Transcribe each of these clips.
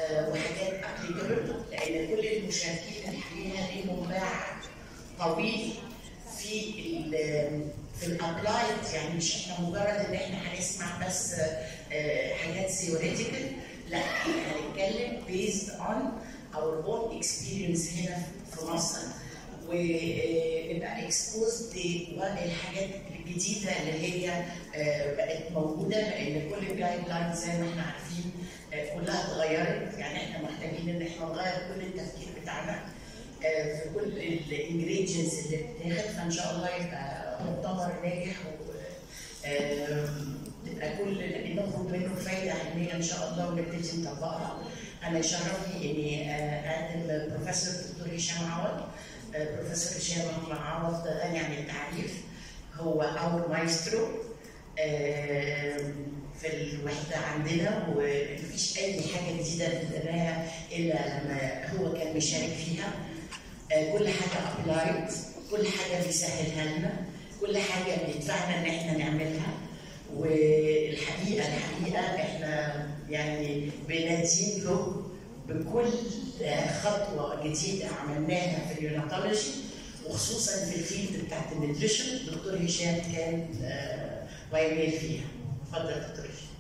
آه، وحاجات ابليكابل لان كل المشاركين الحقيقه ليهم باع طويل في ال في الابلايد يعني مش احنا مجرد ان احنا هنسمع بس آه، حاجات ثيوريتيكال لا احنا هنتكلم بيزد اون اور اون اكسبيرينس هنا في مصر ونبقى اكسبوز للحاجات الجديده اللي هي آه، بقت موجوده لان كل الجايد لاين زي ما احنا عارفين آه، كلها اتغيرت يعني احنا محتاجين ان احنا نغير كل التفكير بتاعنا آه، في كل الانجريدينتس اللي بتتاخد فان شاء الله يبقى مؤتمر ناجح و آم، تبقى كل ناخد منه فايده علميه ان شاء الله ونبتدي نطبقها. انا يشرفني اني آه، اقدم بروفيسور دكتور هشام عوض. آه، بروفيسور هشام عوض غني عن التعريف هو اور مايسترو آم، في الوحده عندنا ومفيش اي حاجه جديده بنقراها الا لما هو كان مشارك فيها. آه، كل حاجه ابلايد كل حاجه بيسهلها لنا كل حاجه بيدفعنا ان احنا نعملها والحقيقه الحقيقه احنا يعني بندين له بكل آه، خطوه جديده عملناها في اليوناتولوجي وخصوصا في الفيلد بتاعت النيوتريشن الدكتور هشام كان آه، بايونير فيها اتفضل يا دكتور هشام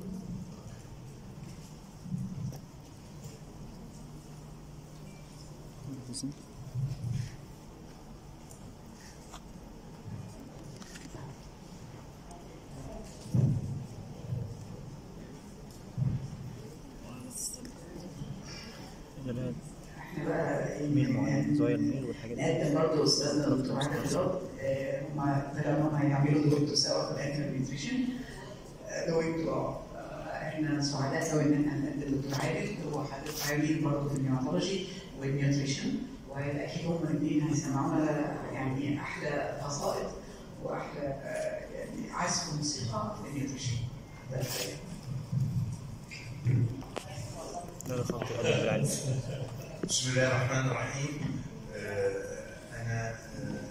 احنا بقى ميل معين زوايا الميل والحاجات دي نقدم برضه استاذنا الدكتور علي خضرات هم طالما هيعملوا دويتو سوا في الانتر نيوتريشن دويتو اه احنا سعداء قوي ان احنا هنقدم دكتور عادل هو حد خبير برضه في النيوماتولوجي والنيوتريشن واكيد هم الاثنين هيسمعونا يعني احلى قصائد واحلى آه، يعني عزف موسيقى في النيوتريشن ده الحقيقه لا لا خطي قبل بالعلم بسم الله الرحمن الرحيم آه، انا آه،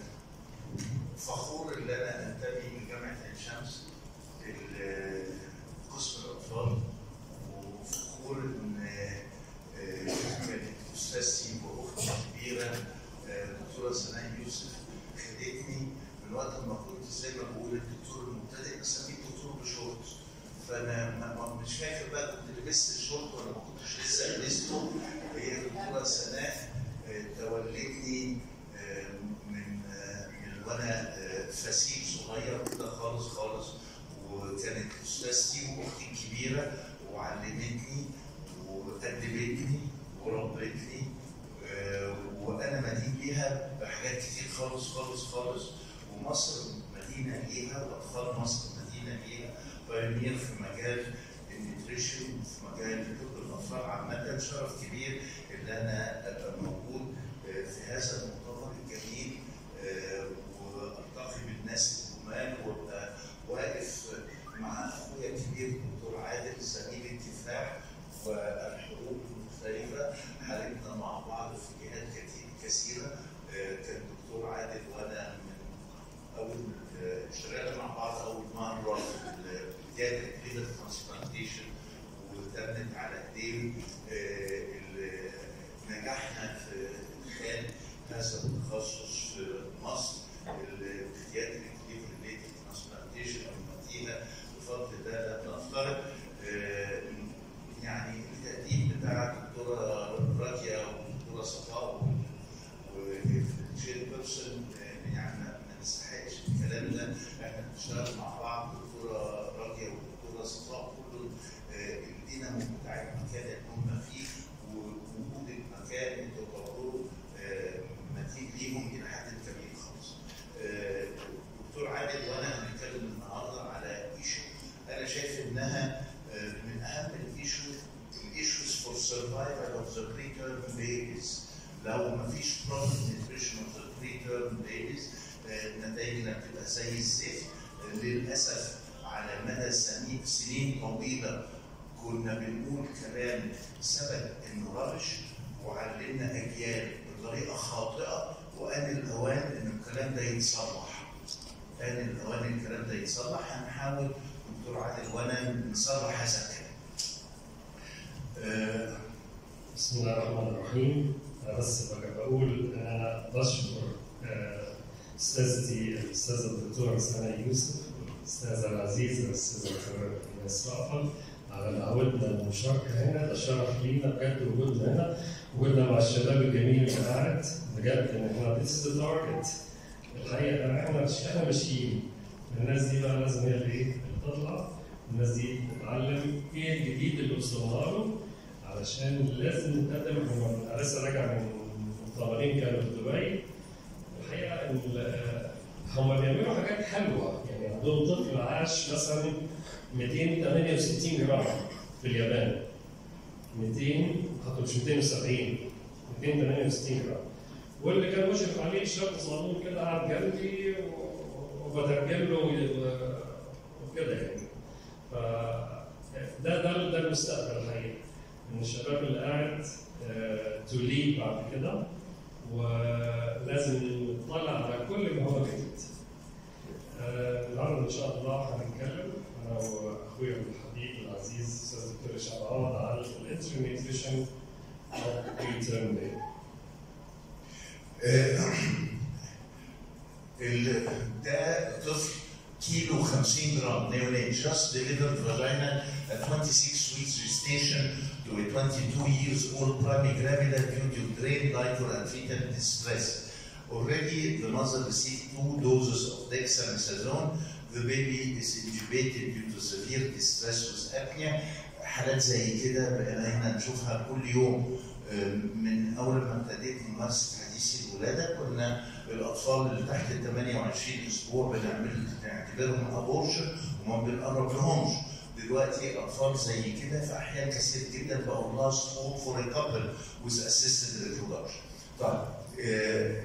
فخور ان انا انتمي لجامعه عين شمس ال- قسم الاطفال وفخور ان آه، كانت استاذتي واختي الكبيره آه، الدكتوره سناء يوسف خدتني من وقت ما كنت زي ما بقول الدكتور المبتدئ بسميه الدكتور بشورت فانا ما- ما- مش فاكر بقى كنت لبست الشورت ولا ما كنتش لسه لبسته هي الدكتوره سناء آه، تولتني آه، من آه، من وانا آه، فسيل صغير كده خالص خالص وكانت استاذتي واختي الكبيره وعلمتني وادبتني وربتني آه، وانا مدين ليها بحاجات كتير خالص خالص خالص ومصر مدينه ليها واطفال مصر مدينه ليها بايونير في مجال النيوتريشن في مجال طب الاطفال عامه شرف كبير ان انا ابقى موجود آه، في هذا المؤتمر الجميل آه، والتقي بالناس الجمال وابقى واقف مع اخويا الكبير الدكتور عادل زميل الكفاح والحروب المختلفه حاربنا مع بعض في جهات كتير كثيره آه، كان الدكتور عادل وانا من اول آه، اشتغلنا مع بعض اول مره في الجهاز الكلينيك ترانسبلانتيشن وتمت على ايديه آه، ال- نجحنا في ادخال هذا التخصص في مصر الجهاز الكلينيك ريليتد ترانسبلانتيشن او المدينه بفضل ده لا نفترض آه، يعني التقديم بتاع الدكتوره راكيا والدكتوره صفاء والشير بيرسون يعني ما ما نستحقش الكلام ده احنا بنشتغل مع بعض الدكتوره راكيا والدكتوره صفاء كل آه، الدينامو بتاع المكان اللي هم فيه ووجود المكان انتوا تعتبروا آه، مدين ليهم الى حد كبير خالص. آه، دكتور عادل وانا هنتكلم النهارده على ايشو انا شايف انها آه، من اهم الايشو الايشوز فور سرفايفل اوف ذا بري تيرم بيبيز لو ما فيش بروبر نيوتريشن اوف ذا بري تيرم بيبيز نتائجنا بتبقى زي الزفت آه، للاسف على مدى سنين سنين طويله كنا بنقول كلام ثبت انه ربش وعلمنا اجيال بطريقه خاطئه وان الاوان ان الكلام ده يتصلح. ان الاوان الكلام ده يتصلح هنحاول دكتور عادل وانا نصلح هذا الكلام. آه، بسم الله الرحمن الرحيم أنا بس بقى بقول ان انا بشكر آه، استاذتي الاستاذه الدكتوره سناء يوسف والاستاذه العزيزه الاستاذه الدكتوره ايناس رأفت على دعوتنا للمشاركه هنا ده شرف لينا بجد وجودنا هنا وجودنا مع الشباب الجميل اللي قاعد بجد ان احنا this is the target الحقيقه احنا مش احنا ماشيين الناس دي بقى لازم هي اللي ايه اللي تطلع الناس دي تتعلم ايه الجديد اللي وصلنا له علشان لازم نتقدم هم- انا لسه راجع من مؤتمرين كانوا في دبي الحقيقه ال- هم بيعملوا حاجات حلوه يعني عندهم طفل عاش مثلا 268 جرام في اليابان 200 حتى مش 270 268 جرام واللي كان مشرف عليه شاب صغنون كده قاعد جنبي و- وبترجم له و- وكده يعني ف ده ده ده المستقبل الحقيقه ان الشباب اللي قاعد تو ليد بعد كده ولازم نطلع على كل ما هو جديد. آه، النهارده ان شاء الله هنتكلم انا واخويا الحبيب العزيز استاذ دكتور هشام عوض على الانتري نيوتريشن او ريتيرن داي. آه، ال- ده طفل كيلو 50 جرام neonate just delivered vagina at 26 weeks gestation to a 22 years old primary gravida due to brain lighter and fetal distress. Already the mother received two doses of dexamethasone. The baby is intubated due to severe distress with apnea. حالات زي كده بقينا نشوفها كل يوم آه، من اول ما ابتديت ممارسه حديث الولاده كنا الاطفال اللي تحت ال 28 اسبوع بنعمل نعتبرهم ابورشن وما بنقرب لهمش دلوقتي اطفال زي كده في احيان كثير جدا بقوا لها سبوت فور كابل ويز اسيستد ريبرودكشن طيب آه،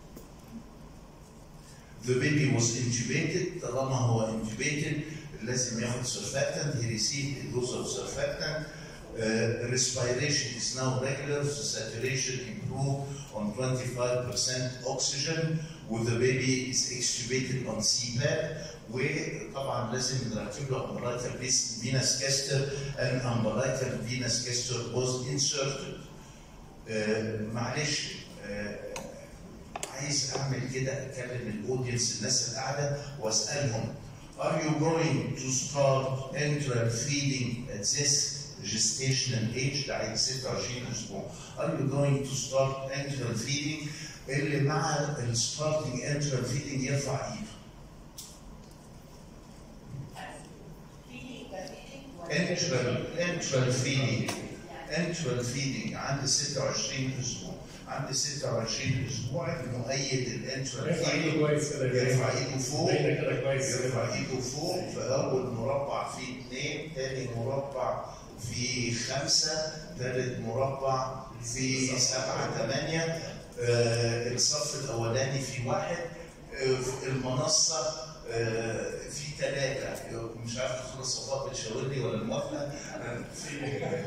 The baby was intubated طالما هو intubated لازم ياخد surfactant he received a dose of surfactant uh, respiration is now regular the saturation improved on 25% oxygen with the baby is extubated on CPAP وطبعا لازم نركب له umbilical venous caster and umbilical venous caster was inserted آه، معلش آه، عايز اعمل كده اكلم الاودينس الناس اللي قاعده واسالهم Are you going to start enteral feeding at this gestational age ده عند 26 اسبوع Are you going to start enteral feeding اللي مع ال starting enteral feeding يرفع ايده enteral enteral feeding enteral feeding عند 26 اسبوع عند 26 اسبوع المؤيد الانترال يرفع ايده feeding كويس كده يرفع ايده فوق باينه كده كويس يرفع ايده فوق في اول مربع فيه اثنين ثاني مربع فيه خمسه ثالث مربع فيه سبعه ثمانيه آه الصف الاولاني فيه واحد آه في المنصه آه في ثلاثه مش عارف دكتور الصفات بتشاور لي ولا الموافقه آه، في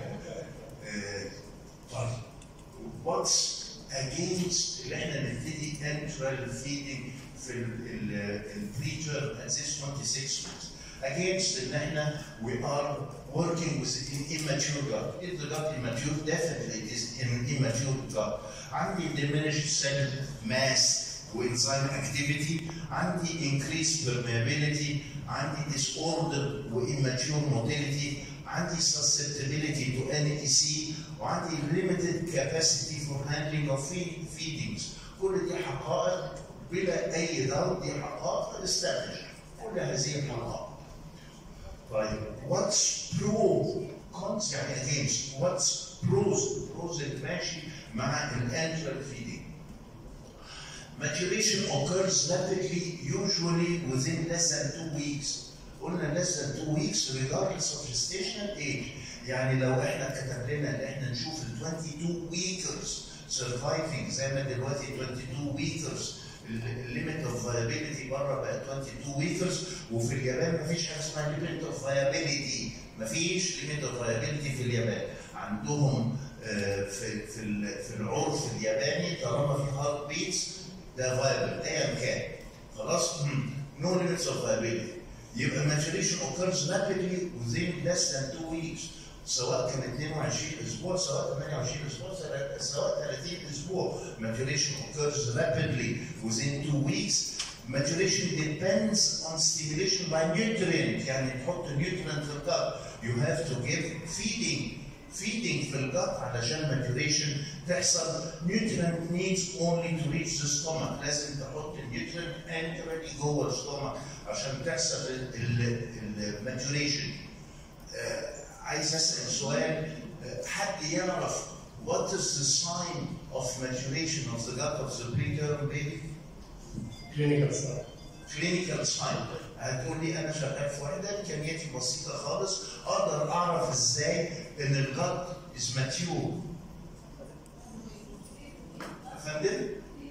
آه، طيب واتس اجينست اللي احنا نبتدي انترال فيدنج في البريتر at this 26 weeks against ان احنا we are working with an immature gut. Is the gut immature? Definitely it is an immature gut. عندي diminished cell mass وانزيم activity عندي increased permeability عندي disorder وimmature motility عندي susceptibility to NEC وعندي limited capacity for handling of feed- feedings كل دي حقائق بلا اي doubt دي حقائق established كل هذه الحقائق طيب what's pro cons يعني against what's pros pros اللي ماشي مع الانترال feeding maturation occurs rapidly usually within less than two weeks قلنا less than two weeks regardless of gestational age يعني لو احنا كتب لنا ان احنا نشوف ال 22 weekers surviving زي ما دلوقتي 22 weekers الليميت اوف فايابيليتي بره بقى 22 weekers وفي اليابان مفيش حاجه اسمها ليميت اوف فايابيليتي مفيش ليميت اوف فايابيليتي في اليابان عندهم آه، في في ال- في العرف الياباني طالما في هارت بيتس ده فايبل ايا كان خلاص نو ليميتس اوف فايابيليتي يبقى maturation occurs rapidly within less than two weeks سواء كان 22 اسبوع اسبوع سواء 28 اسبوع سواء- سواء 30 اسبوع maturation occurs rapidly within two weeks maturation depends on stimulation by nutrient يعني تحط nutrient في الجت you have to give feeding feeding في الجت علشان maturation تحصل nutrient needs only to reach the stomach لازم تحط النيوترينت entered جوه الستومك عشان تحصل الماتوريشن عايز اسال سؤال آه، حد يعرف what is the sign of maturation of the gut of the preterm baby? كلينيكال ساين clinical sign هتقول لي انا شغال في وحده امكانياتي بسيطه خالص اقدر اعرف ازاي ان الجت از ماتيور فندم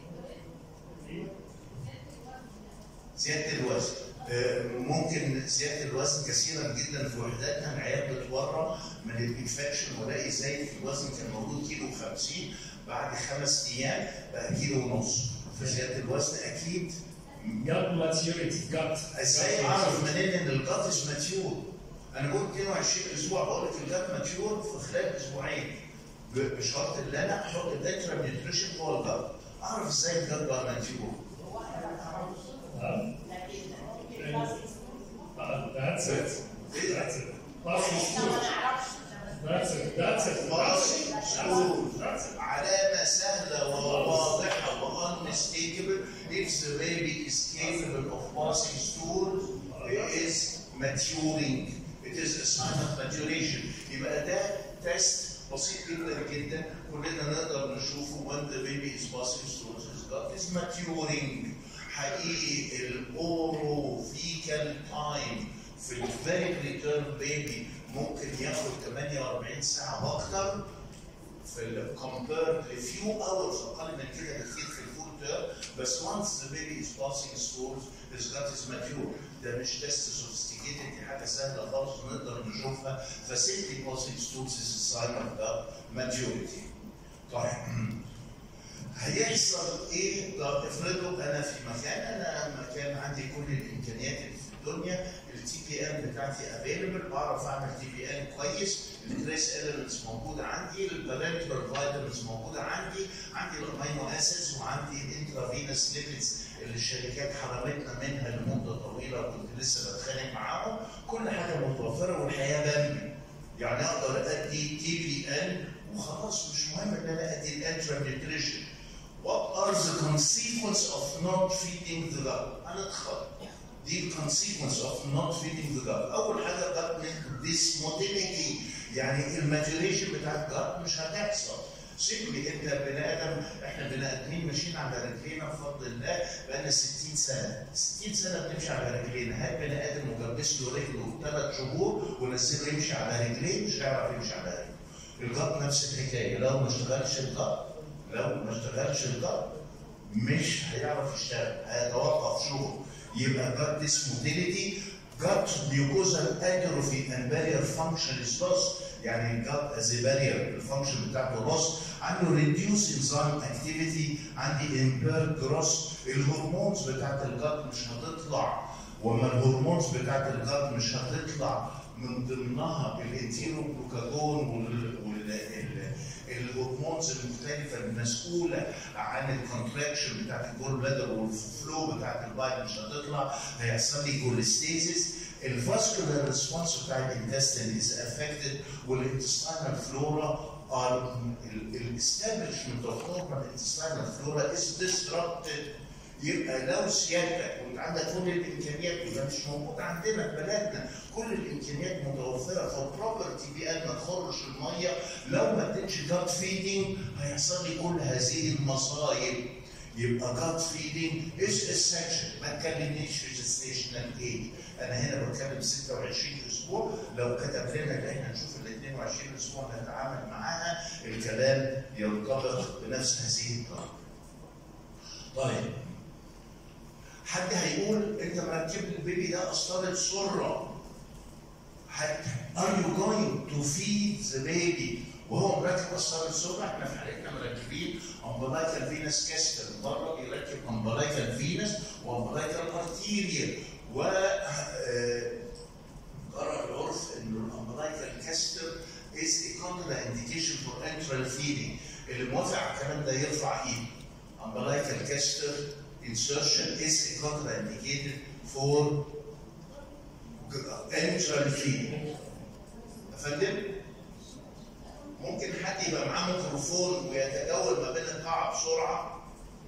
زياده الوزن آه، ممكن زياده الوزن كثيرا جدا في وحداتنا العيال بتورم من الانفكشن والاقي زي في الوزن كان موجود كيلو 50 بعد خمس ايام بقى كيلو ونص فزياده الوزن اكيد جت ماتيوريتي جت ازاي اعرف منين ان الجات از ماتيور؟ انا بقول 22 اسبوع بقول لك الجات ماتيور في خلال اسبوعين ب- بشرط ان انا احط الانترا نيوتريشن جوه الجات اعرف ازاي الجات بقى ماتيور؟ That's it. That's it. Passing احنا ما school. نعرفش That's it. That's it. Passing school. That's it. علامة سهلة وواضحة وunmistakable if the baby is capable of passing stool it is maturing it is a sign of maturation يبقى ده تيست بسيط جدا جدا كلنا نقدر نشوفه when the baby is passing stools his gut is maturing حقيقي الاورو فيكال تايم في الفيري بريتيرم بيبي ممكن ياخد 48 ساعة واكتر في الكومبير لفيو اورز اقل من كده بكتير في الفول تيرم بس once the baby is passing schools his gut is mature ده مش تيست sophisticated دي حاجه سهله خالص نقدر نشوفها فسيمبلي passing schools is a sign of the maturity. طيب هيحصل ايه؟ طب افرضوا انا في مكان انا مكان عندي كل الامكانيات اللي في الدنيا التي بي ان بتاعتي افيلبل بعرف اعمل تي بي ان كويس التريس اليمنتس موجوده عندي البارنتال فيتامينز موجوده عندي عندي الامينو اسيدز وعندي الانترافينس ليبيدز اللي الشركات حرمتنا منها لمده طويله وكنت لسه بتخانق معاهم كل حاجه متوفره والحياه بامبي يعني اقدر ادي تي بي ان وخلاص مش مهم ان انا ادي الانترا نيوتريشن What are the consequences of not feeding the gut? هندخل دي الكونسيكونس اوف نوت فيدنج ذا جات اول حاجه جات ديسموتيليتي يعني الماتوريشن بتاع الجات مش هتحصل سيبلي انت بني ادم احنا بني ادمين ماشيين على رجلينا بفضل الله بقالنا 60 سنه 60 سنه بنمشي على رجلينا هات بني ادم مجبس له رجله ثلاث شهور ونزله يمشي على رجليه مش هيعرف يمشي على رجله الجات نفس الحكايه لو ما اشتغلش الجات لو ما اشتغلش الجات مش هيعرف يشتغل هيتوقف شغله يبقى جات ديسموتيليتي جات ميوكوزال اتروفي اند بارير فانكشن از لوس يعني الجات از بارير الفانكشن بتاعته لوس عنده ريديوس انزيم اكتيفيتي عندي امبير جروس الهرمونز بتاعت الجات مش هتطلع وما الهرمونز بتاعت الجات مش هتطلع من ضمنها الانتيرو جلوكاجون وال, وال... ال- الهرمونز المختلفه المسؤوله عن الكونتراكشن بتاعت الجول بلادر والفلو بتاعت البايت مش هتطلع هيحصل لي كوليستيزيس الفاسكولار ريسبونس بتاع الانتستين از افكتد والانتستينال فلورا are الاستابلشمنت اوف نورمال intestinal flora is disrupted يبقى لو سيادتك وانت عندك كل الامكانيات وده مش موجود عندنا في بلدنا كل الامكانيات متوفره فالبروبرتي بي ان ما تخرش الميه لو ما اديتش جات فيدنج هيحصل لي كل هذه المصايب يبقى جات فيدنج از اسينشال ما تكلمنيش في جستيشنال ايج انا هنا بتكلم 26 اسبوع لو كتب لنا ان احنا نشوف ال 22 اسبوع نتعامل معاها الكلام ينطبق بنفس هذه الطريقه. طيب حد هيقول انت مركب لي البيبي ده قسطره سره are you going to feed the baby وهو مركب قسطره سره احنا في حالتنا مركبين امبلايكال فينس كاستر بره بيركب امبلايكال فينس وامبلايكال ارتيريا و آه، قرر العرف انه الامبلايكال كاستر is a contraindication for enteral feeding اللي موافق على الكلام ده يرفع ايده umbilical caster insertion is a contraindicated for enteral feeding يا فندم ممكن حد يبقى معاه ميكروفون ويتجول ما بين القاعه بسرعه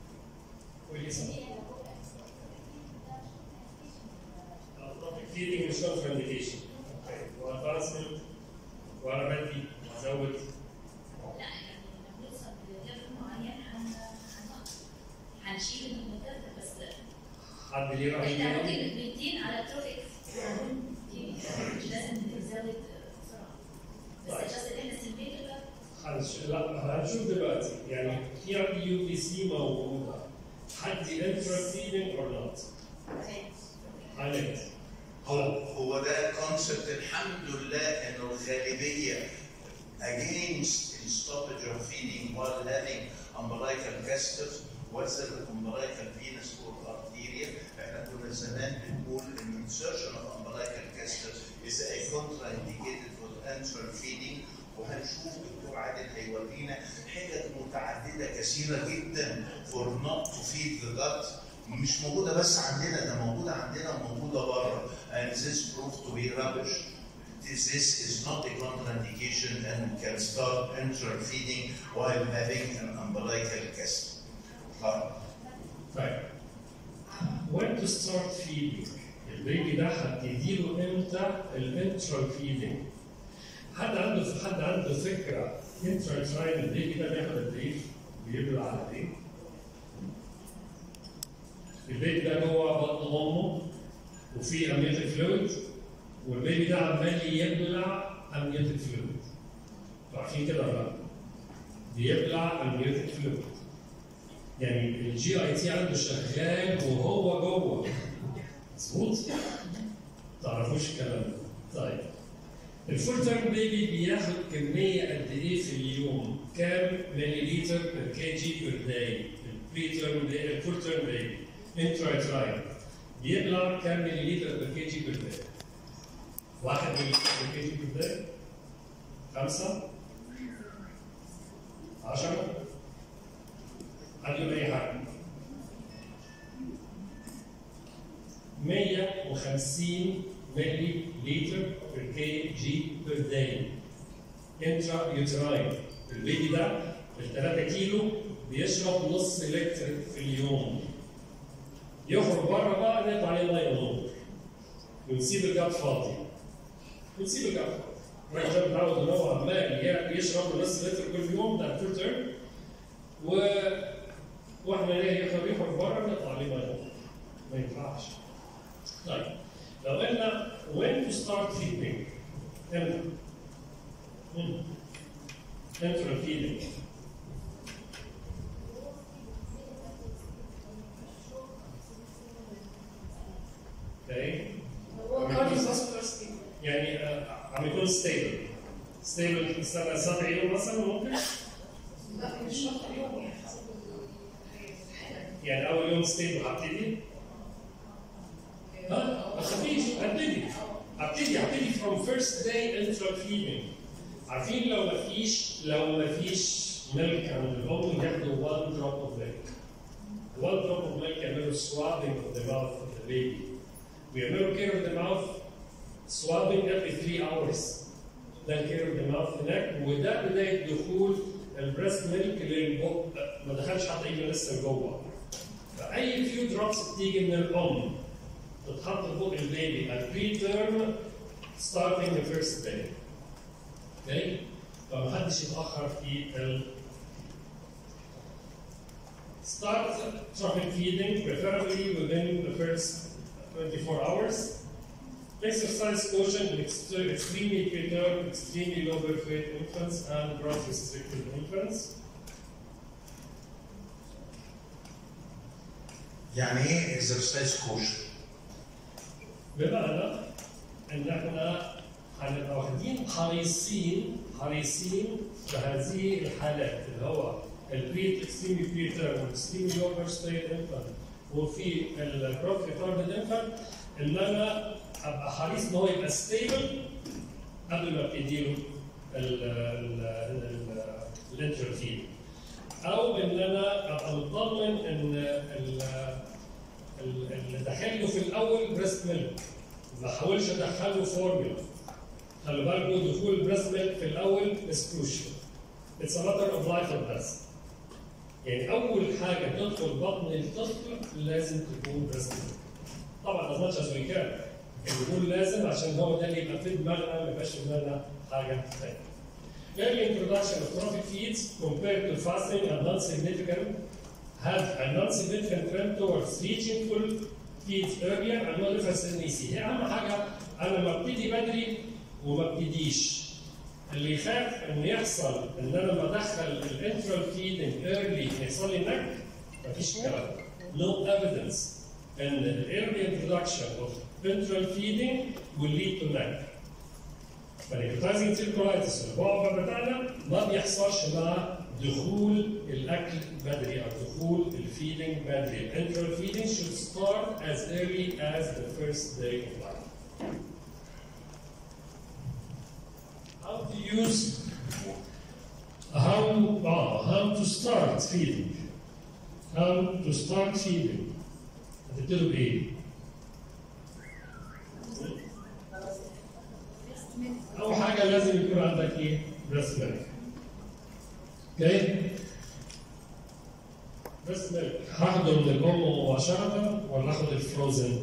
feeding مش contraindication وادفانسمنت وانا بدي ازود لا يعني لما نوصل لليفل معين هن- هنقف. هنشيل المكتب بس حد ليه راي احنا ممكن تاني؟ بنتين على التروفيك دي مش لازم نزود بسرعه طيب. بس بس احنا سيمبليكال هنش... لا هنشوف دلوقتي يعني في عندي يو في سي موجوده حد انترا فيدنج اور نوت هنت هو هو ده كونسبت الحمد لله انه الغالبيه against the stoppage of feeding while having umbilical casters whether umbilical venous or arterial احنا كنا زمان بنقول ان insertion of umbilical casters is a contraindicated for enteral feeding وهنشوف الدكتور عادل هيورينا حتت متعدده كثيره جدا for not to feed the gut مش موجوده بس عندنا ده موجوده عندنا وموجوده بره and this proved to be rubbish this, this is not a contraindication and can start enteral feeding while having an umbilical cast. طيب. طيب when to start feeding البيبي ده هتديله امتى الانترال فيدنج حد عنده حد عنده فكره انترال تراين البيبي ده بياخد قد ايه؟ بيبلع قد ايه؟ البيبي ده جوه بطن امه وفي امنيوتيك فلويد والبيبي ده عمال يبلع امنيوتيك فلويد عارفين كده ولا لا؟ بيبلع امنيوتيك فلويد يعني الجي اي تي عنده شغال وهو جوه مظبوط؟ تعرفوش الكلام ده طيب الفول تيرم بيبي بياخد كميه قد ايه في اليوم؟ كام مليليتر بير كي جي بير داي؟ البري تيرم الفول تيرم بيبي انترا تراين بيبلع كام مليليتر بير كي جي بير داي؟ واحد مليليتر بير كي جي بير داي؟ خمسة؟ عشرة؟ حد يقول أي حاجة 150 ملي لتر بير كي جي بير داي انترا يوتراين البيبي ده ال 3 كيلو بيشرب نص لتر في اليوم يخرج بره بقى نقطع عليه ميه ونور ونسيب الجاب فاضي ونسيب الجاب فاضي الراجل ده متعود ان هو عمال يشرب نص لتر كل يوم ده فول تيرم و واحنا نلاقي يخرج يخرج بره نقطع عليه ميه ونور ما ينفعش طيب لو قلنا when to start feeding امتى؟ مم. enteral feeding اوكي هو cardiovascular state. يعني آه، عم يكون ستيبل ستيبل استنى سبع يوم مثلا ممكن لا مش شرط اليوم يعني حسب الحالة. يعني اول يوم ستيبل هبتدي ها ما تخافيش هبتدي هبتدي هبتدي from first day enteral feeding عارفين لو ما فيش لو ما فيش ميلك عند الام ياخدوا one drop of milk one drop of milk يعملوا swabbing of the mouth of the baby ويعملوا care of the mouth swabbing every three hours ده care of the mouth هناك وده بدايه دخول البريست ميلك للبق ما دخلش حتى يجي لسه لجوه فاي فيو دروبس بتيجي من الام تتحط في بق البيبي at preterm starting the first day. اوكي؟ فمحدش يتاخر في ال Start tropic feeding preferably within the first 24 hours. Exercise caution in ext- extremely preterm, extremely low birth weight infants and growth restricted infants. يعني ايه اكسرسايز كوشن؟ بمعنى ان احنا هنبقى واخدين حريصين حريصين بهذه الحالات اللي هو البريت اكستريمي بريتر والاكستريمي لو بيرث ريت انفانت وفي الجروث ريتاردد انفانت ان انا ابقى حريص ان هو يبقى ستيبل قبل ما ابتدي له الانترفيل او ان انا ابقى مطمن ان ال- ال- اللي داخل له في الاول بريست ميلك ما احاولش ادخله فورمولا خلي بالكم دخول البريست ميلك في الاول از كروشال اتس a matter of life and death يعني اول حاجه تدخل بطن الطفل لازم تكون بريست ميلك طبعا as much as we can بنقول لازم عشان هو ده اللي يبقى في دماغنا ما يبقاش في دماغنا حاجه ثانيه Early introduction of trophic feeds compared to fasting are non-significant, have a non-significant trend towards reaching full feeds earlier and no difference in EC. هي أهم حاجة أنا ما ابتدي بدري وما ابتديش. اللي يخاف إن يحصل إن أنا لما أدخل الانترال feeding early يحصل لي نك مفيش كلام. No evidence in the early introduction of ventral feeding will lead to neck. فالنيكوتايزنج سيركولايتس البعبع بتاعنا ما بيحصلش مع دخول الاكل بدري او دخول الفيدنج بدري. الانترال feeding should start as early as the first day of life. How to use how ah, how to start feeding. How to start feeding. هتبتدوا بايه؟ اول حاجه لازم يكون عندك ايه؟ بريست ميلك. اوكي؟ بريست ميلك هاخده من الام مباشره ولا اخد الفروزن؟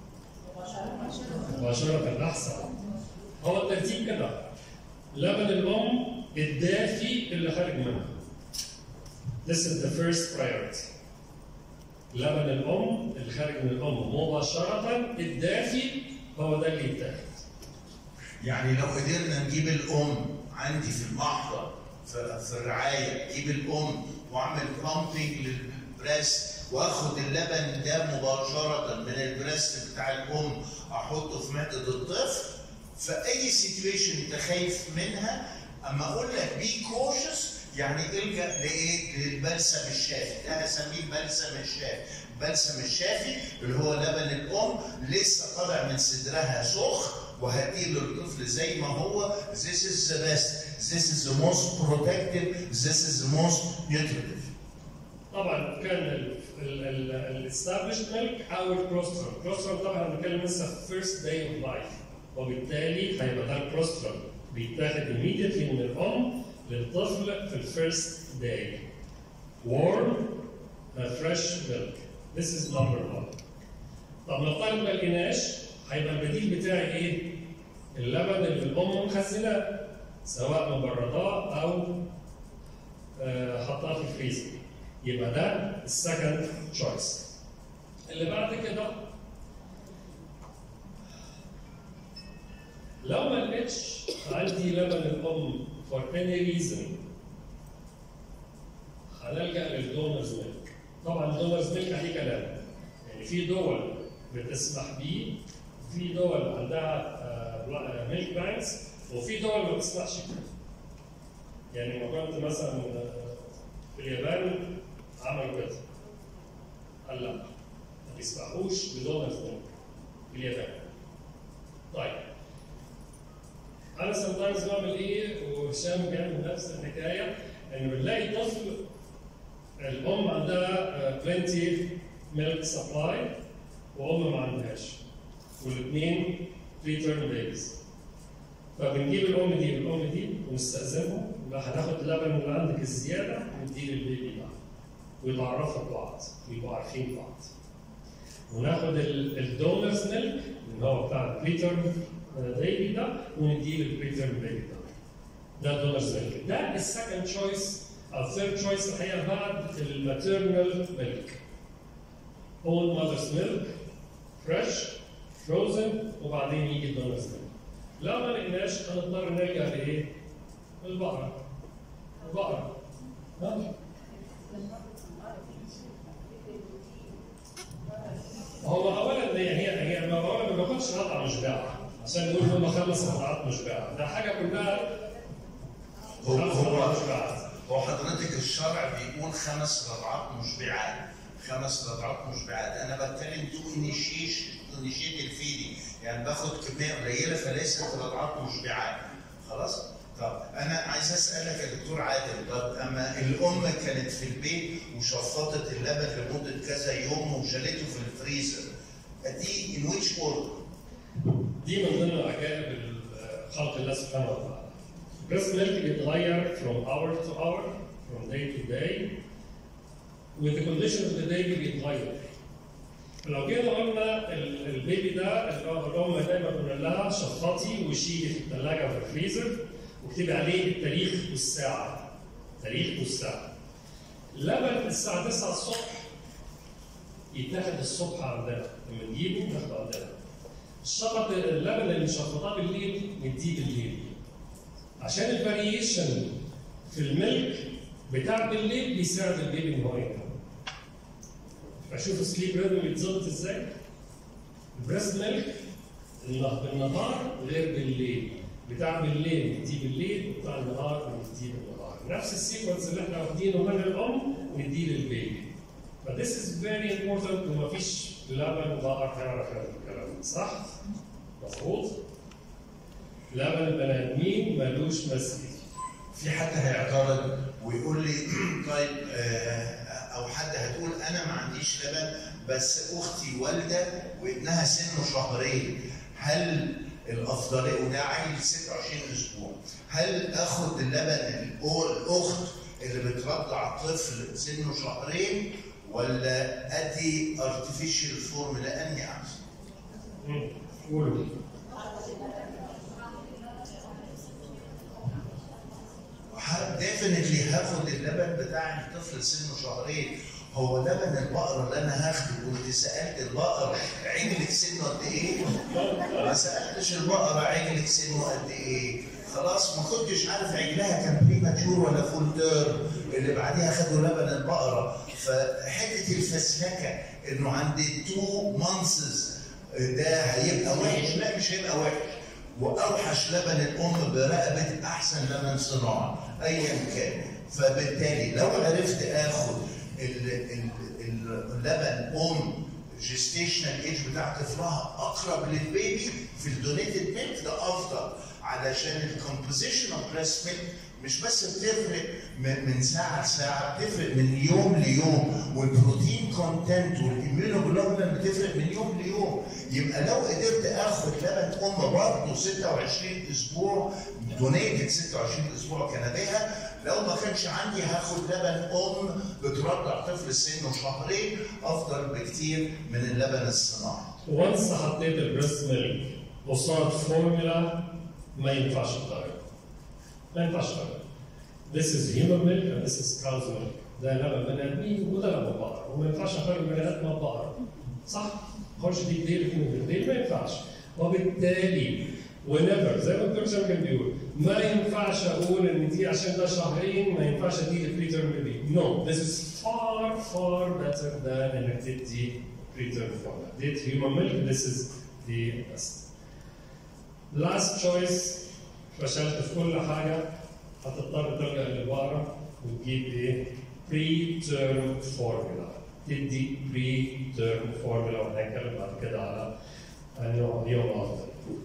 مباشره احسن. هو الترتيب كده لبن الام الدافي اللي خارج منها. This is the first priority. لبن الام اللي خارج من الام مباشره الدافي هو ده اللي يتاخد. يعني لو قدرنا نجيب الام عندي في المحضر في في الرعايه اجيب الام واعمل بامبنج للبريست واخد اللبن ده مباشره من البريست بتاع الام احطه في معده الطفل في اي سيتويشن انت خايف منها اما اقول لك بي كوشس يعني الجا لايه؟ للبلسم الشافي، ده هسميه البلسم الشافي، البلسم الشافي اللي هو لبن الام لسه طالع من صدرها سخن وهديه للطفل زي ما هو this is the best, this is the most protective, this is the most nutritive. طبعا كان الاستابلش ميلك او الكروسترول، الكروسترول طبعا بنتكلم لسه في فيرست داي اوف لايف وبالتالي هيبقى ده الكروسترول بيتاخد immediately من الام للطفل في الفيرست داي. warm uh, fresh milk. This is number one. طب نفترض ما لقيناش هيبقى البديل بتاعي ايه؟ اللبن اللي الام مخزناه سواء مبرداه او آه، حطاه في الفريزر. يبقى ده السكند تشويس. اللي بعد كده لو ما لقيتش عندي لبن الام for any reason هنلجا للدونرز ميلك. طبعا الدونرز ميلك عليه كلام. يعني في دول بتسمح بيه في دول عندها ميلك بانكس وفي دول ما بتسمحش بيه. يعني لما كنت مثلا آه، في اليابان عملوا كده قال لا ما بيسمحوش بدونرز ميلك في اليابان. طيب انا سم تايمز بعمل ايه وهشام بيعمل نفس الحكايه ان بنلاقي طفل الام عندها بلنتي ميلك سبلاي وام ما عندهاش والاثنين ريتيرن بيبيز فبنجيب الام دي والام دي ونستاذنهم يبقى هناخد اللبن اللي عندك الزياده ونديه للبيبي ده ويتعرفوا ببعض ويبقوا عارفين بعض وناخد الدونرز ميلك اللي هو بتاع البريتيرن بيبي ده ونديه للبريتيرن بيبي ده ده الدونرز ميلك ده السكند تشويس او ثيرد تشويس الحقيقه بعد الماتيرنال ميلك اول ماذرز ميلك فريش فروزن وبعدين يجي الدونرز ميلك لو ما لقيناش هنضطر نرجع لايه؟ البقره البقره ها؟ هو اولا هي هي هي ما اولا ما باخدش قطعه مشبعه عشان نقول هم خمس قطعات مشبعه ده حاجه كلها هو خمس هو قطعات مشبعه هو حضرتك الشرع بيقول خمس رضعات مشبعات خمس رضعات مشبعات انا بتكلم تو انيشيشن انيشيت الفيدي يعني باخد كميه قليله فليست رضعات مشبعات خلاص طب انا عايز اسالك يا دكتور عادل طب اما الام كانت في البيت وشفطت اللبن لمده كذا يوم وشالته في الفريزر دي ان ويتش اوردر؟ دي من ضمن عجائب خلق الله سبحانه وتعالى. Breast milk بيتغير from hour to hour, from day to day, with the condition of the baby بيتغير. فلو جينا قلنا ال- البيبي ده الام دايما بنقول لها شفطي وشيلي في الثلاجه وفي الفريزر واكتبي عليه التاريخ والساعه. تاريخ والساعه. لبن الساعه 9 الصبح يتاخد الصبح عندنا لما نجيبه ناخده عندنا. الشفط اللبن اللي مشفطاه بالليل نديه بالليل عشان الفاريشن في الملك بتاع بالليل بيساعد البيبي ان هو ينام فشوف السليب ريتم بيتظبط ازاي البريست ميلك النه- بالنهار غير بالليل بتاع بالليل نديه بالليل بتاع النهار نديه بالنهار نفس السيكونس اللي احنا واخدينه من الام نديه للبيبي But this is very important ومفيش لبن بقر هيعرف يعمل الكلام ده صح؟ مظبوط؟ لبن البني ادمين ملوش مثيل في حد هيعترض ويقول لي طيب آه، او حد هتقول انا ما عنديش لبن بس اختي والده وابنها سنه شهرين هل الافضليه وده عيل 26 اسبوع هل اخد اللبن الأو- الاخت اللي بترضع طفل سنه شهرين ولا ادي ارتفيشال فورمولا انهي احسن؟ مم. قولوا ديفنتلي هاخد اللبن بتاع الطفل سنه شهرين هو لبن البقره اللي انا هاخده كنت سالت البقره عجلك سنه قد ايه؟ ما سالتش البقره عجلك سنه قد ايه؟ خلاص ما كنتش عارف عجلها كان بريماتشور ولا فول تيرم اللي بعديها خدوا لبن البقره فحته الفسلكه انه عند التو مانسز ده هيبقى وحش لا مش هيبقى وحش واوحش لبن الام برقبه احسن لبن صناعي ايا كان فبالتالي لو عرفت اخد ال- ال- ال- اللبن ام جيستيشنال ايج بتاع طفلها اقرب للبيبي في الدونيتد ميلك ده افضل علشان الكومبوزيشن اوف بريست ميلك مش بس بتفرق من من ساعه لساعه بتفرق من يوم ليوم والبروتين كونتنت والاميونوجلوبولين بتفرق من يوم ليوم يبقى لو قدرت اخد لبن ام برضه 26 اسبوع دونيتد 26 اسبوع كنبيها لو ما كانش عندي هاخد لبن ام بترضع طفل سنه شهرين افضل بكتير من اللبن الصناعي. وانس حطيت البريست ميلك قصاد فورمولا ما ينفعش تغير ما ينفعش تغير This is human milk and this is cow's milk ده لبن بني ادمين وده لبن بقر وما ينفعش اقارن بني ادم بقر صح؟ خش دي ديل اثنين ديل ما ينفعش وبالتالي whenever زي ما الدكتور سام كان بيقول ما ينفعش اقول ان دي عشان ده شهرين ما ينفعش ادي البريتيرم بيبي no this is far far better than انك تدي preterm formula ديت human milk this is the best last choice فشلت في كل حاجه هتضطر تلجا للبقره وتجيب ايه؟ بري تيرم فورمولا تدي بري تيرم فورمولا وهنتكلم بعد كده على انه يوم افضل.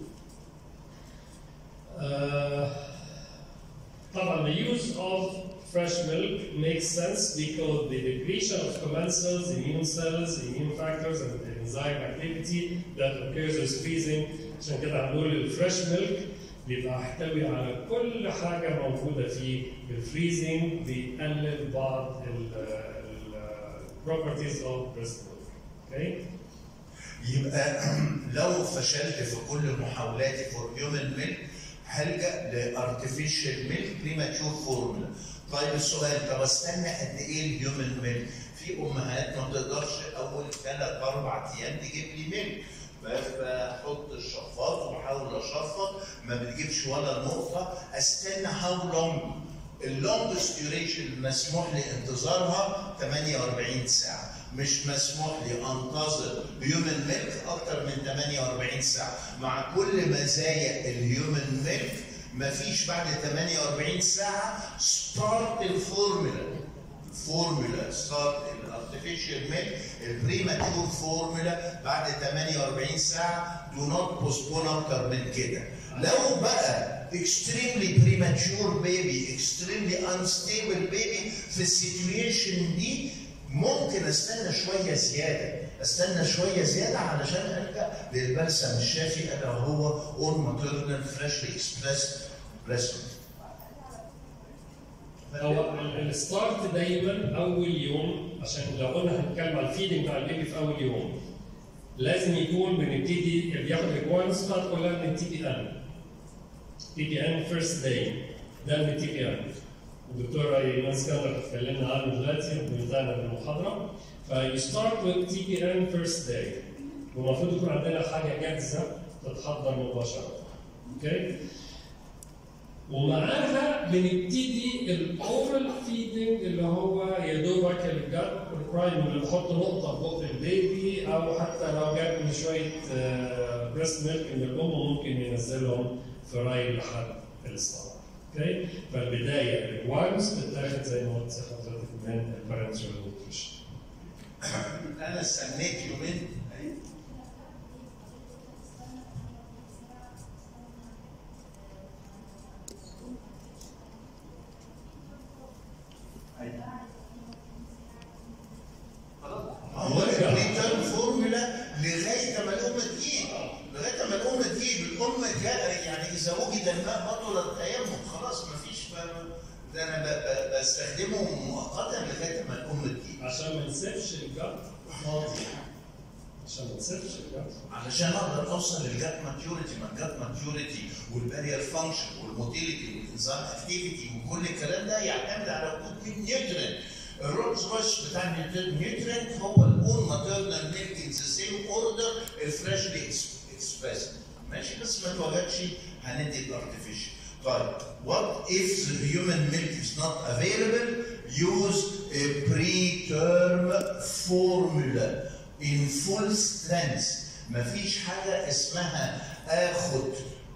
آه، طبعا the use of fresh milk makes sense because the depletion of commensals, immune cells, immune factors, and the enzyme activity that occurs with freezing عشان كده هنقول الفريش ميلك بيبقى يحتوي على كل حاجه موجوده فيه بالفريزنج بيقلل بعض البروبرتيز اوف بريست ميلك اوكي يبقى لو فشلت في كل محاولاتي فور هيومن ميلك هلجا لارتفيشال ميلك بريماتشور فورمولا طيب السؤال طب استنى قد ايه الهيومن ميلك؟ في امهات ما تقدرش اول ثلاث اربع ايام تجيب لي ميلك بحط الشفاط وبحاول اشفط ما بتجيبش ولا نقطه استنى هاو لونج اللونجست ديوريشن مسموح لي انتظارها 48 ساعه مش مسموح لي انتظر هيومن ميلك اكتر من 48 ساعه مع كل مزايا الهيومن ميلك مفيش بعد 48 ساعه ستارت الفورمولا فورمولا ستارت الارتفيشال ميلك البريماتور فورمولا بعد 48 ساعه دو نوت بوستبون اكتر من كده لو بقى extremely premature baby extremely unstable baby في السيتويشن دي ممكن استنى شويه زياده استنى شويه زياده علشان ارجع للبلسم الشافي الا وهو اون ماتيرنال فريشلي اكسبريس بريست هو ال- الستارت دايما اول يوم عشان لو قلنا هنتكلم على الفيدنج بتاع البيبي في اول يوم لازم يكون بنبتدي اللي بياخد الريكوايرمنتس بتاعته كلها من التي بي ان تي بي ان فيرست داي ده من التي بي ان الدكتوره ايمان اسكندر اتكلمنا عنه دلوقتي بنتابع المحاضره فيو ستارت وذ تي بي ان فيرست داي والمفروض يكون عندنا حاجه جاهزه تتحضر مباشره اوكي ومعاها بنبتدي الاورال فيدنج اللي هو يا دوبك الجت البرايم اللي بحط نقطه في بق البيبي او حتى لو جاب من شويه بريست ميلك من الام ممكن ينزلهم في راي لحد الاسطوانه. اوكي؟ فالبدايه الريكوايرمنتس بتتاخد زي ما قلت حضرتك من البارنتشال نيوتريشن. انا استنيت يومين هو الريتيرن فورمولا لغايه ما الام تجيب لغايه ما الام تجيب الام جاء يعني اذا وجد الماء بطل التيمم خلاص ما فيش ده انا ب- ب- بستخدمه مؤقتا لغايه ما الام تجيب عشان ما نسيبش الجت فاضي. عشان ما نسيبش الجت علشان اقدر اوصل للجات ماتيوريتي ما الجات ماتيوريتي والبارير فانكشن والموتيليتي والانزيم اكتيفيتي وكل الكلام ده يعتمد على وجود مين نيوترينت الرولز رويس بتاع النيوترينت هو الاون ماتيرنال ميلك ان ذا سيم اوردر الفريشلي اكسبريس ماشي بس ما توجدش هندي الارتفيشال طيب what if the human milk is not available use a preterm formula in full strength مفيش حاجة اسمها اخد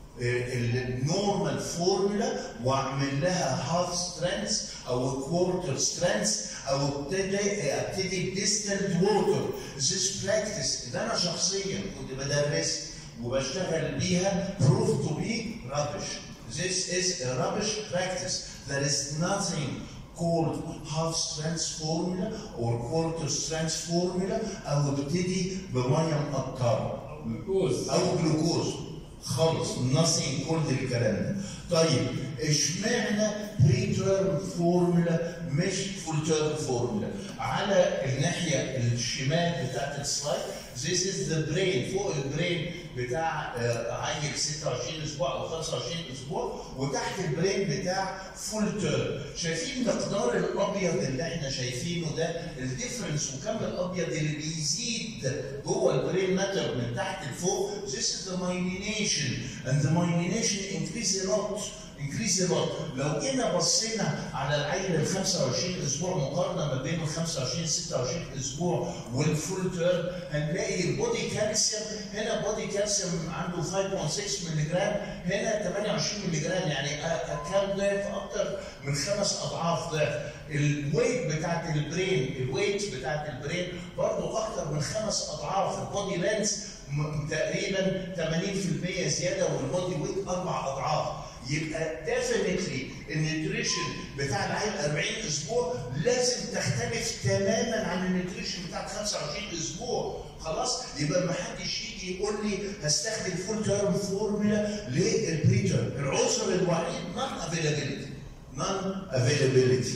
النورمال فورمولا واعمل لها هاف سترينث او كوارتر سترينث او ابتدي ابتدي بديستنت ووتر ذيس براكتس اللي انا شخصيا كنت بدرس وبشتغل بيها prove to be rubbish. This is a rubbish practice. There is nothing called half strength formula or quarter strength formula او ابتدي بميه مقطره جلوكوز او جلوكوز خالص nothing called الكلام ده طيب اشمعنى بري تيرم فورمولا مش فول تيرم فورمولا على الناحيه الشمال بتاعت السلايد This is the brain فوق البرين بتاع آه، عيل 26 اسبوع او 25 اسبوع وتحت البرين بتاع فول تيرم شايفين مقدار الابيض اللي احنا شايفينه ده الديفرنس وكم الابيض اللي بيزيد جوه البرين ماتر من تحت لفوق This is the myelination and the myelination increase a lot increase a lot لو جينا بصينا على العيل ال 25 اسبوع مقارنه ما بين ال 25 26 اسبوع والفول تيرم هنلاقي البودي كالسيوم هنا بودي كالسيوم عنده 5.6 مللي جرام هنا 28 مللي جرام يعني أ- كام ضعف اكتر من خمس اضعاف ضعف الويت بتاعت البرين الويت بتاعت البرين برضه اكتر من خمس اضعاف البودي لينس م- تقريبا 80% زياده والبودي ويت اربع اضعاف يبقى ديفينتلي النيوتريشن بتاع العيل 40 اسبوع لازم تختلف تماما عن النيوتريشن بتاع 25 اسبوع خلاص يبقى ما حدش يجي يقول لي هستخدم فول تيرم فورمولا للبريتر العنصر الوحيد نون افيلابيلتي نون افيلابيلتي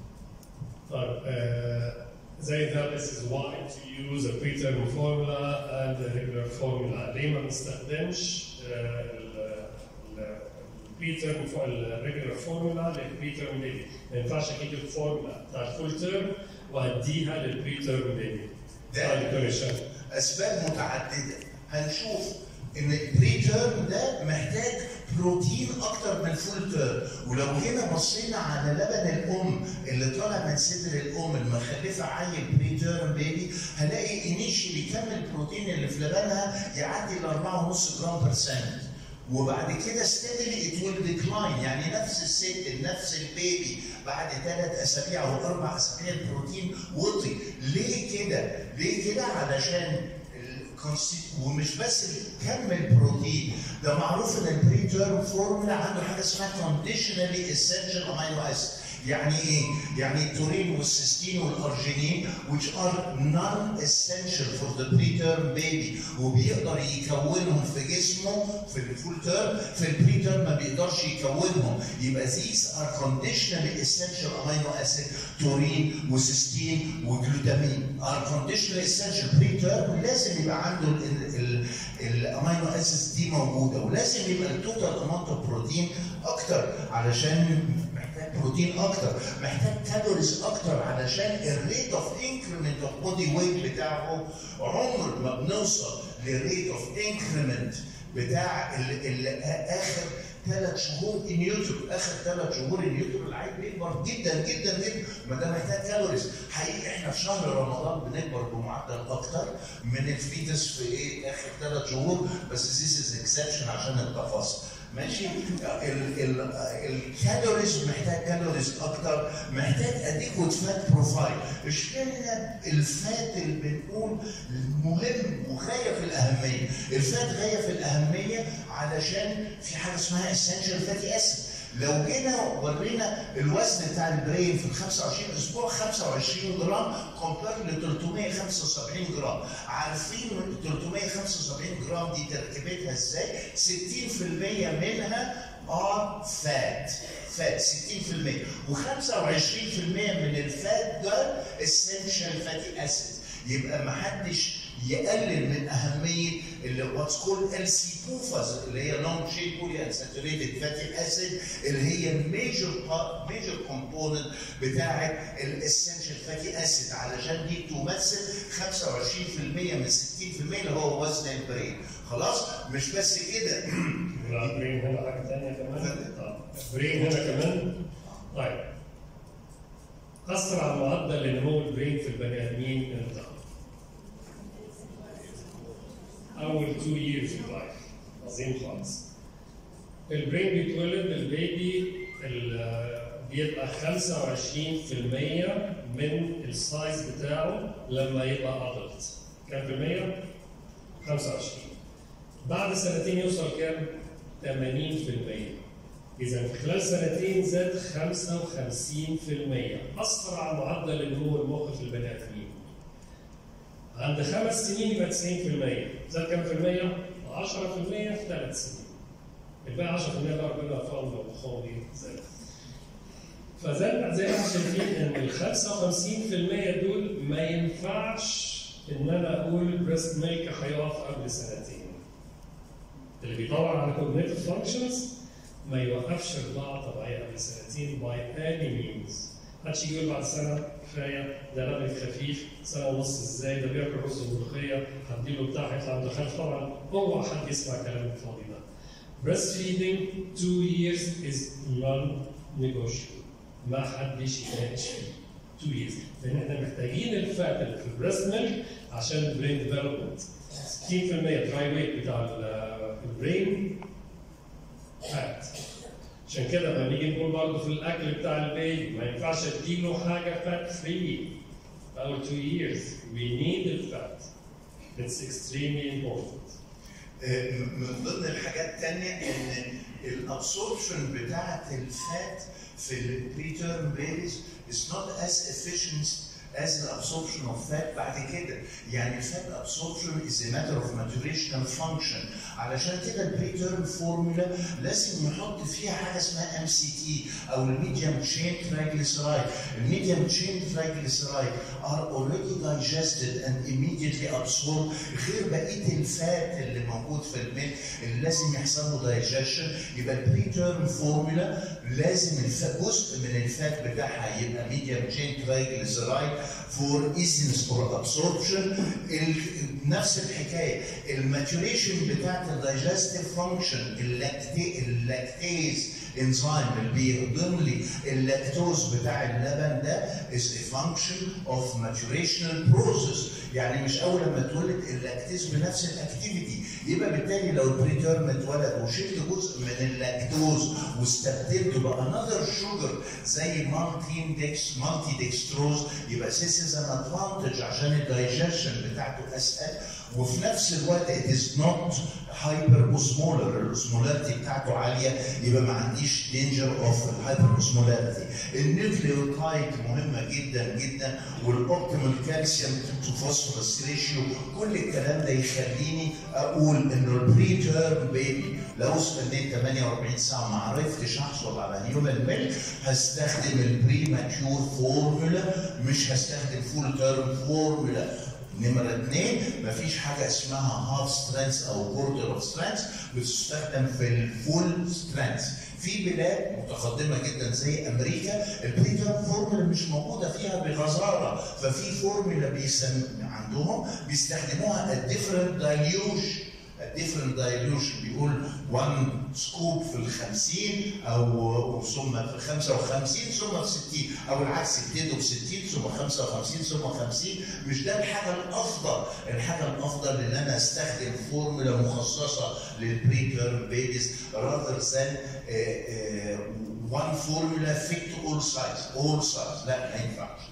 طيب آه، زي ده this is why to use a preterm formula and a regular formula ليه ما بنستخدمش آه، ال- ال- البريترم فو- الريجولار فورمولا للبريترم بيبي ما ينفعش اجيب الفورمولا بتاع الفول تيرم واديها للبريترم بيبي ده دكتور هشام اسباب متعدده هنشوف ان البري تيرم ده محتاج بروتين اكتر من الفول تيرم ولو جينا بصينا على لبن الام اللي طالع من صدر الام المخلفه عيل بري تيرم بيبي هلاقي انيشلي كم البروتين اللي في لبنها يعدي ال 4.5 جرام برسنت وبعد كده ستيدلي ات ويل ديكلاين يعني نفس الست نفس البيبي بعد ثلاث اسابيع او اربع اسابيع البروتين وطي ليه كده؟ ليه كده؟ علشان consti- ومش بس كم البروتين ده معروف ان البري تيرم فورمولا عنده حاجه اسمها conditionally essential amino acid يعني ايه؟ يعني التورين والسيستين والارجينين which are non-essential for the preterm baby وبيقدر يكونهم في جسمه في الفول تيرم في البري تيرم ما بيقدرش يكونهم يبقى these are conditionally essential amino acid تورين وسيستين وجلوتامين are conditionally essential بري تيرم لازم يبقى عنده الامينو اسيدز دي موجوده ولازم يبقى التوتال اماونت اوف بروتين اكتر علشان محتاج بروتين اكتر محتاج كالوريز اكتر علشان الريت اوف انكريمنت اوف بودي ويت بتاعه عمر ما بنوصل للريت اوف انكريمنت بتاع ال ال اخر ثلاث شهور نيوتن اخر ثلاث شهور نيوتن العيل بيكبر جدا جدا جدا ما ده محتاج كالوريز حقيقي احنا في شهر رمضان بنكبر بمعدل اكتر من الفيتس في ايه اخر ثلاث شهور بس ذيس از اكسبشن عشان التفاصيل ماشي ال- ال- الكالوريز محتاج كالوريز اكتر محتاج اديكوت فات بروفايل اشمعنى الفات اللي بنقول مهم وغايه في الاهميه الفات غايه في الاهميه علشان في حاجه اسمها اسينشال فاتي اسيد لو جينا ورينا الوزن بتاع البرين في ال 25 اسبوع 25 جرام كومبير ل 375 جرام عارفين 375 جرام دي تركيبتها ازاي 60% منها ار فات فات 60% و25% من الفات ده اسينشال فاتي اسيد يبقى ما حدش يقلل من اهميه اللي واتس كولد ال سي بوفاز اللي هي لونج تشين بولي انساتوريتد فاتي اسيد اللي هي الميجر ميجر كومبوننت بتاعه الاسنشال فاتي اسيد علشان دي تمثل 25% من 60% اللي هو وزن البرين خلاص مش بس كده لا برين هنا حاجه ثانيه كمان طب برين هنا كمان طيب اسرع معدل لنمو البرين في البني ادمين امتى؟ اول 2 years في لايف عظيم خالص البرين بيتولد البيبي ال- بيبقى 25% من السايز بتاعه لما يبقى ادلت كام في المية؟ 25 بعد سنتين يوصل كام؟ 80% إذا في خلال سنتين زاد 55% أسرع معدل نمو المخ في البني آدمين. عند خمس سنين يبقى 90% زاد كام في المية؟ 10% في ثلاث سنين. الباقي 10% ده ربنا يرفعهم لو مخهم دي زاد. فزي زي ما احنا شايفين ان ال 55% دول ما ينفعش ان انا اقول بريست ميلك هيقف قبل سنتين. اللي بيدور على cognitive functions ما يوقفش رضاعة طبيعية قبل سنتين by any means. محدش يجي يقول بعد سنة كفاية ده لبن خفيف سنة ونص ازاي ده بياكل رز وملوخية هديله بتاع هيطلع عنده خلف طبعا اوعى حد يسمع كلام الفاضي ده. Breastfeeding two years is non-negotiable. ما حدش يناقش فيه. two years. لأن احنا محتاجين الفات اللي في البريست ميلك عشان البرين ديفلوبمنت. 60% دراي ويت بتاع ال- البرين فات. عشان كده لما نيجي نقول برضه في الاكل بتاع البيبي ما ينفعش اديله حاجه فات فري اول two years we need the fat it's extremely important آه، من ضمن الحاجات التانية ان الابسوربشن بتاعت الفات في البريتيرم بيبيز is not as efficient as the absorption of fat بعد كده يعني الفات absorption is a matter of maturational function علشان كده البريتيرم فورمولا لازم نحط فيها حاجه اسمها ام سي تي او الميديم تشين ترايجليسرايد الميديم تشين ترايجليسرايد are already digested and immediately absorbed غير بقيه الفات اللي موجود في الميل اللي لازم يحصل له دايجيشن يبقى البريتيرم فورمولا لازم الفات جزء من الفات بتاعها يبقى ميديم تشين ترايجليسرايد فور ايزنس فور ابسوربشن نفس الحكايه الماتوريشن بتاعت الدايجستيف فانكشن اللاكتيز انزيم اللي بيهضم لي اللاكتوز بتاع اللبن ده is a function of maturational process يعني مش اول لما اتولد اللاكتيز بنفس الاكتيفيتي يبقى بالتالي لو البريتيرم اتولد وشلت جزء من اللاكتوز واستبدلته بانذر شوجر زي مالتين ديكس مالتي ديكستروز يبقى this is an advantage عشان الدايجيشن بتاعته اسهل وفي نفس الوقت it is not hyper osmolar الاوسمولاريتي بتاعته عاليه يبقى ما عنديش danger of الهايبر اوسمولاريتي النيوكليوتايد مهمه جدا جدا والاوبتيمال كالسيوم تو فوسفورس ريشيو كل الكلام ده يخليني اقول انه البري تيرم بيبي لو استنيت 48 ساعه ما عرفتش احصل على هيومن ميلك هستخدم البري ماتيور فورمولا مش هستخدم فول تيرم فورمولا نمرة اثنين مفيش حاجة اسمها هاف سترينث أو كورتر اوف سترينث بتستخدم في الفول سترينث في بلاد متقدمة جدا زي أمريكا البريتر فورمولا مش موجودة فيها بغزارة ففي فورمولا بيسم عندهم بيستخدموها الديفرنت دايليوش الديفرنت دايليوشن بيقول 1 سكوب في ال 50 او ثم في 55 ثم في 60 او العكس يبتدوا ب 60 ثم 55 ثم 50 مش ده الحاجه الافضل، الحاجه الافضل ان انا استخدم فورمولا مخصصه للبري تيرم بيبيز rather than one formula fit to all size all size لا ما ينفعش.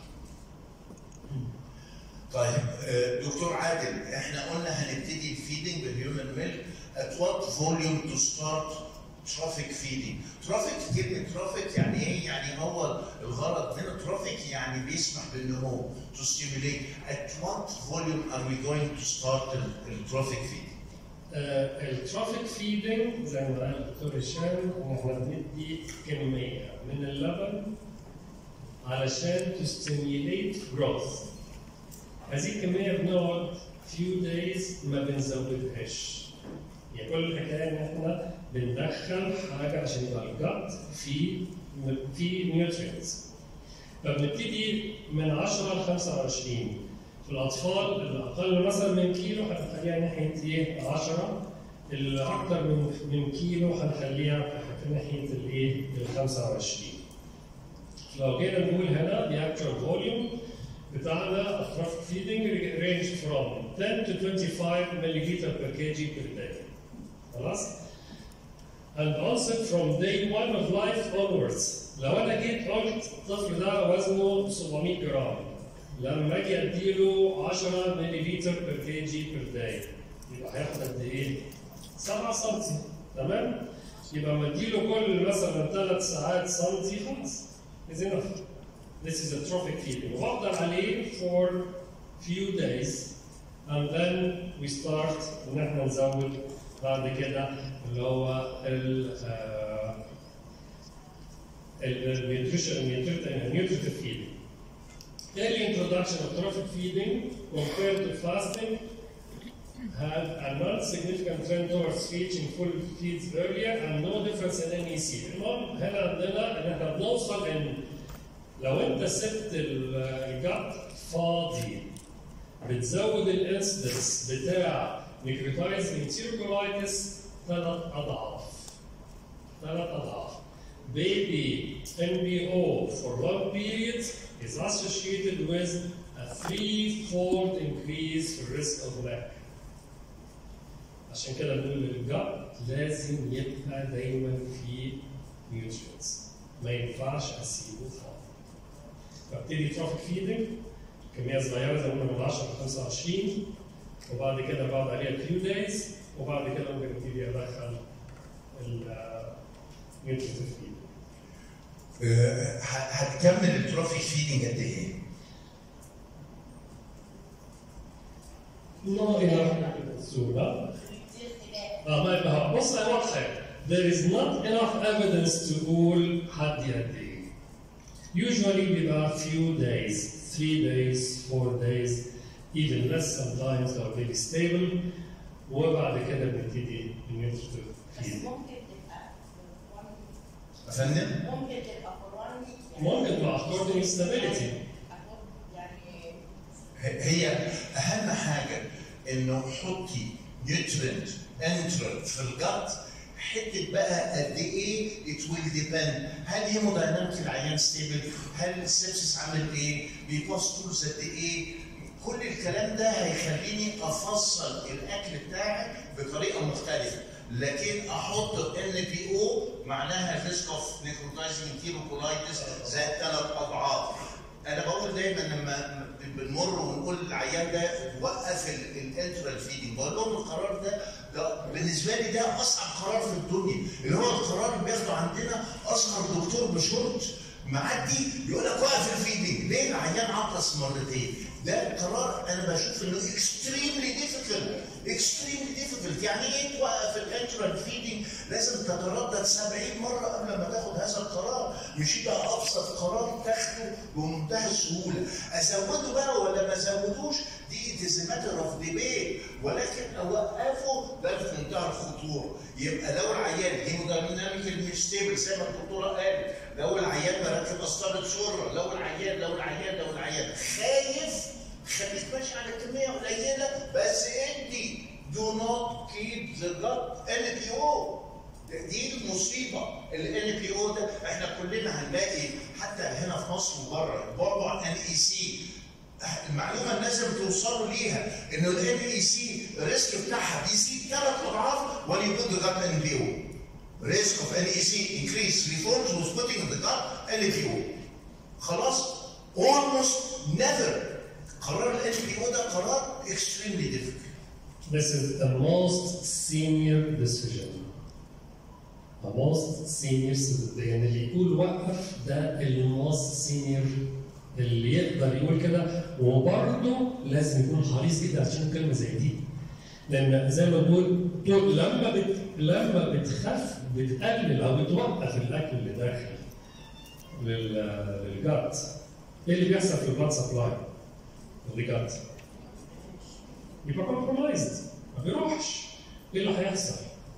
طيب آه، دكتور عادل احنا قلنا هنبتدي الفيدنج بالهيومن ميلك at what volume to start traffic feeding traffic كلمة traffic يعني ايه؟ يعني هو الغرض من الترافيك يعني بيسمح بالنمو to stimulate at what volume are we going to start الترافيك feeding الترافيك فيدنج زي ما قال الدكتور هشام ان احنا بندي كميه من اللبن علشان تستيميليت جروث هذه الكميه بنقعد few days ما بنزودهاش يعني كل الحكايه ان احنا بندخل حاجه عشان يبقى الجت في في نيوترينتس فبنبتدي من 10 ل 25 في الاطفال الاقل مثلا من كيلو هنخليها ناحيه ايه 10 اللي اكتر من من كيلو هنخليها في ناحيه الايه ال 25 لو جينا نقول هنا the actual volume بتاعنا of traffic feeding range from 10 to 25 milliliter per kg per day خلاص and also from day one of life onwards لو انا جيت قلت الطفل ده وزنه 700 جرام لما اجي اديله 10 ملليلتر بير كي جي بير داي يبقى هياخد قد ايه؟ 7 سم تمام؟ يبقى لما اديله كل مثلا 3 ساعات سم خلاص is enough This is a trophic feeding وافضل عليه for few days and then we start ان احنا نزود بعد كده اللي هو ال nutritive feeding. Early introduction of trophic feeding compared to fasting had a non-significant trend towards reaching full feeds earlier and no difference in NEC. المهم هنا عندنا ان احنا بنوصل ان لو انت سبت الجت فاضي بتزود الانسدنس بتاع نيكروتايزنج تيركولايتس ثلاث اضعاف ثلاث اضعاف baby NBO for long period is associated with a threefold increase في risk of lack. عشان كده بنقول للجت لازم يبقى دايما في nutrients ما ينفعش اسيبه فاضي. فابتدي تروفيك فيدنج كميه صغيره زي ما قلنا من 10 ل 25 وبعد كده بقعد عليها few days وبعد كده ممكن ابتدي ادخل النيوتريتيف فيدنج. آه، ه- هتكمل الترافيك فيدنج قد ايه؟ No enough صورة اه ما يبقى بص يا واضحة there is not enough evidence to قول حد قد ايه usually بيبقى few days three days four days even less sometimes لو really stable وبعد كده بنبتدي النيوتريتيف بس feeding ممكن تبقى في one- يا فندم؟ ممكن تبقى في one week يعني ممكن مع according stability أخد يعني هي اهم حاجه انه حطي نيوترنت انترنت في الجت حته بقى قد ايه ات ويل ديبند هل هيمودايناميك العيان ستيبل هل السبسس عامل ايه بيباس تولز قد ايه كل الكلام ده هيخليني افصل الاكل بتاعي بطريقه مختلفه لكن احط ان بي او معناها ريسك اوف نيكروتايزنج كيلوكولايتس زائد ثلاث اضعاف انا بقول دايما لما بنمر ونقول للعيان ده وقف الانترال فيدنج القرار ده ده بالنسبه لي ده اصعب قرار في الدنيا اللي هو القرار اللي بياخده عندنا اصغر دكتور بشورت معدي يقول لك وقف الفيدنج ليه العيان عطس مرتين ده قرار انا بشوف انه اكستريملي ديفيكلت اكستريملي ديفيكلت يعني ايه توقف الانترال فيدنج لازم تتردد 70 مره قبل ما تاخد هذا القرار مش يبقى ابسط قرار تاخده بمنتهى السهوله ازوده بقى ولا ما ازودوش دي التزامات اوف ديبيت ولكن اوقفه ده في منتهى الخطوره يبقى لو العيان هيمودايناميك مش ستيبل زي ما الدكتوره قالت لو العيان مركب قسطره سره لو العيان لو العيان لو العيان خايف خليك ماشي على كميه قليله بس انت دو نوت كيب ذا جت ال بي او دي المصيبه ال بي او ده احنا كلنا هنلاقي حتى هنا في مصر وبره بابا ان اي سي المعلومه اللي لازم توصلوا ليها انه ال اي سي الريسك بتاعها بيزيد ثلاث اضعاف when you put the gut in LPO. Risk of NEC increase reforms was putting the gut LPO. خلاص almost never قرار ال LPO ده قرار extremely difficult. This is the most senior decision. The most senior decision. يعني اللي يقول وقف ده الموست سينيور اللي يقدر يقول كده وبرضه لازم يكون حريص جدا عشان كلمه زي دي. لان زي ما بقول طول لما بت... لما بتخف بتقلل او بتوقف الاكل اللي داخل لل... للجات. ايه اللي بيحصل في البلاد سبلاي؟ للجات؟ يبقى كومبرومايزد ما بيروحش ايه اللي هيحصل؟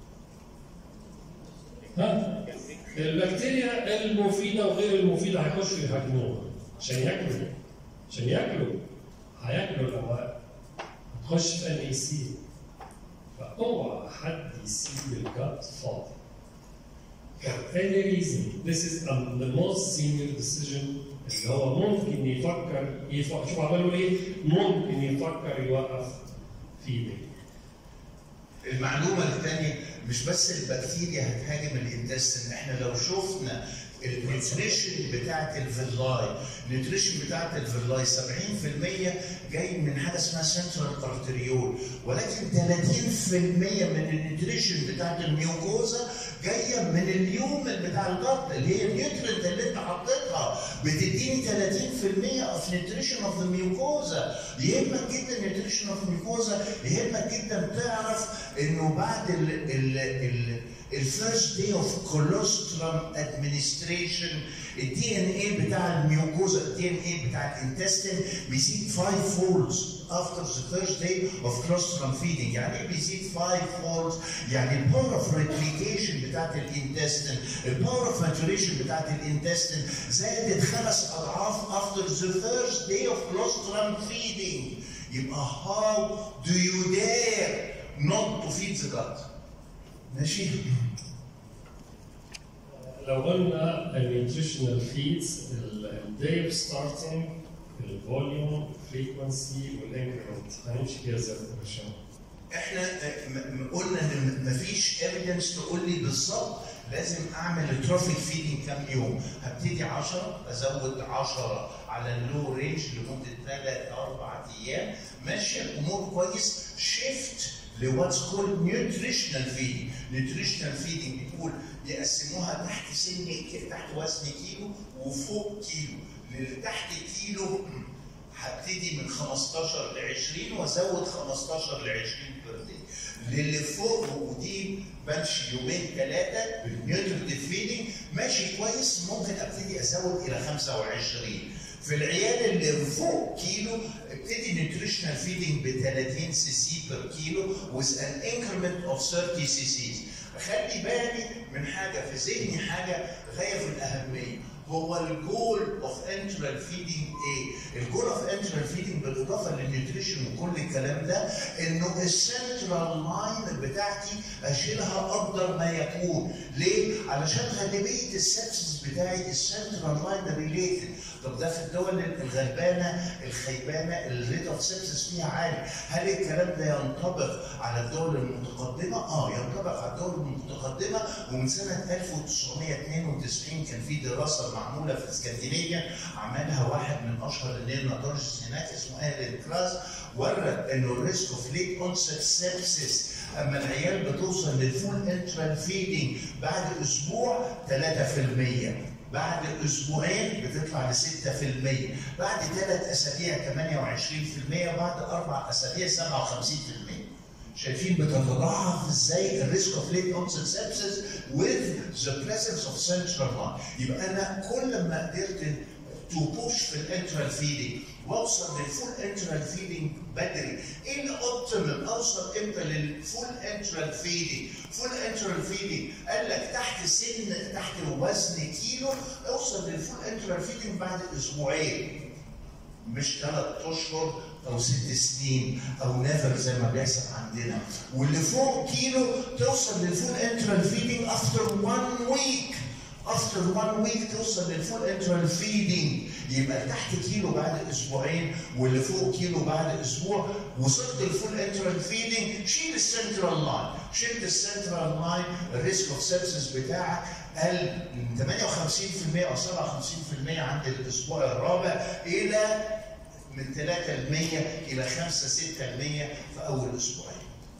ها؟ البكتيريا المفيدة وغير المفيدة هيخشوا يهاجموها عشان ياكلوا عشان ياكلوا هياكلوا الأموال هتخش في ان اي سي فاوعى حد يسيب الجات فاضي for any reason this is um, the most senior decision اللي هو ممكن يفكر يفكر شوف عملوا ايه؟ ممكن يفكر يوقف فيدنج المعلومه الثانيه مش بس البكتيريا هتهاجم الانتستين احنا لو شفنا النيوتريشن بتاعت الفيلاي النيوتريشن بتاعت الفيلاي 70% جاي من حاجه اسمها سنترال ارتريول ولكن 30% من النيوتريشن بتاعت الميوكوزا جايه من اليومن بتاع الجلد اللي هي النيوترنت اللي انت حطيتها بتديني 30% اوف نيوتريشن اوف ذا ميوكوزا يهمك جدا نيوتريشن اوف ميوكوزا يهمك جدا تعرف انه بعد ال ال ال الفيرست داي اوف كولوسترم ادمنستريشن الدي ان اي بتاع الميوكوزا الدي ان اي بتاع الانتستين بيزيد 5 فولدز after the first day of colostrum feeding يعني ايه بيزيد 5 فولدز يعني الباور اوف ريبليكيشن بتاعت الانتستين الباور اوف ماتوريشن بتاعت الانتستين زادت خمس اضعاف after the first day of colostrum feeding يبقى how do you dare not to feed the gut ماشي لو قلنا النيوتريشنال فيدز الداي اوف ستارتنج الفوليوم الفريكونسي والانكريمنت هنمشي كده زي الرشام احنا م- م- قلنا ان مفيش ايفيدنس تقول لي بالظبط لازم اعمل الترافيك فيدنج كام يوم هبتدي 10 ازود 10 على اللو رينج لمده 3 4 ايام ماشيه الامور كويس شيفت لواتس كولد نيوتريشنال فيدنج نيوتريشنال فيدنج بتقول يقسموها تحت سن تحت وزن كيلو وفوق كيلو اللي تحت كيلو هبتدي من 15 ل 20 وازود 15 ل 20 بير داي للي فوق ودي بمشي يومين ثلاثه بالنيوتريتيف فيدنج ماشي كويس ممكن ابتدي ازود الى 25 في العيال اللي فوق كيلو ابتدي نيوتريشنال فيدنج ب 30 سي سي بير كيلو with an increment of 30 سي سي خلي بالي من حاجه في ذهني حاجه غايه في الاهميه هو الجول اوف انترال فيدنج ايه؟ الجول اوف انترال فيدنج بالاضافه للنيوتريشن وكل الكلام ده انه السنترال لاين بتاعتي اشيلها اقدر ما يكون، ليه؟ علشان غالبيه السبسس بتاعي السنترال لاين ريليتد طب ده في الدول الغلبانه الخيبانه الريت اوف سيبسس فيها عالي هل الكلام ده ينطبق على الدول المتقدمه اه ينطبق على الدول المتقدمه ومن سنه 1992 كان في دراسه معموله في اسكندنافيا عملها واحد من اشهر النيوناتولوجيست هناك اسمه ايرين كلاس ورى انه الريسك اوف ليت اونست سيبسس اما العيال بتوصل للفول انترال فيدنج بعد اسبوع 3% بعد اسبوعين بتطلع ل 6% بعد ثلاث اسابيع 28% بعد اربع اسابيع 57% شايفين بتتضاعف ازاي الريسك اوف ليت اونست سيبسس with the presence of central line يبقى انا كل ما قدرت تو بوش في الانترال فيدنج واوصل للفول انترال فيدنج بدري ايه الاوبتيمال اوصل امتى للفول انترال فيدنج فول انترال فيدنج قال لك تحت سن تحت وزن كيلو اوصل للفول انترال فيدنج بعد اسبوعين مش ثلاث اشهر او ست سنين او نيفر زي ما بيحصل عندنا واللي فوق كيلو توصل للفول انترال فيدنج افتر 1 ويك افتر 1 ويك توصل للفول انترال فيدنج يبقى تحت كيلو بعد اسبوعين واللي فوق كيلو بعد اسبوع وصلت للفول انترال فيدنج شيل السنترال لاين شلت السنترال لاين الريسك اوف سيبسس بتاعك قل من 58% او 57% عند الاسبوع الرابع الى من 3% الى 5 6% في اول اسبوعين.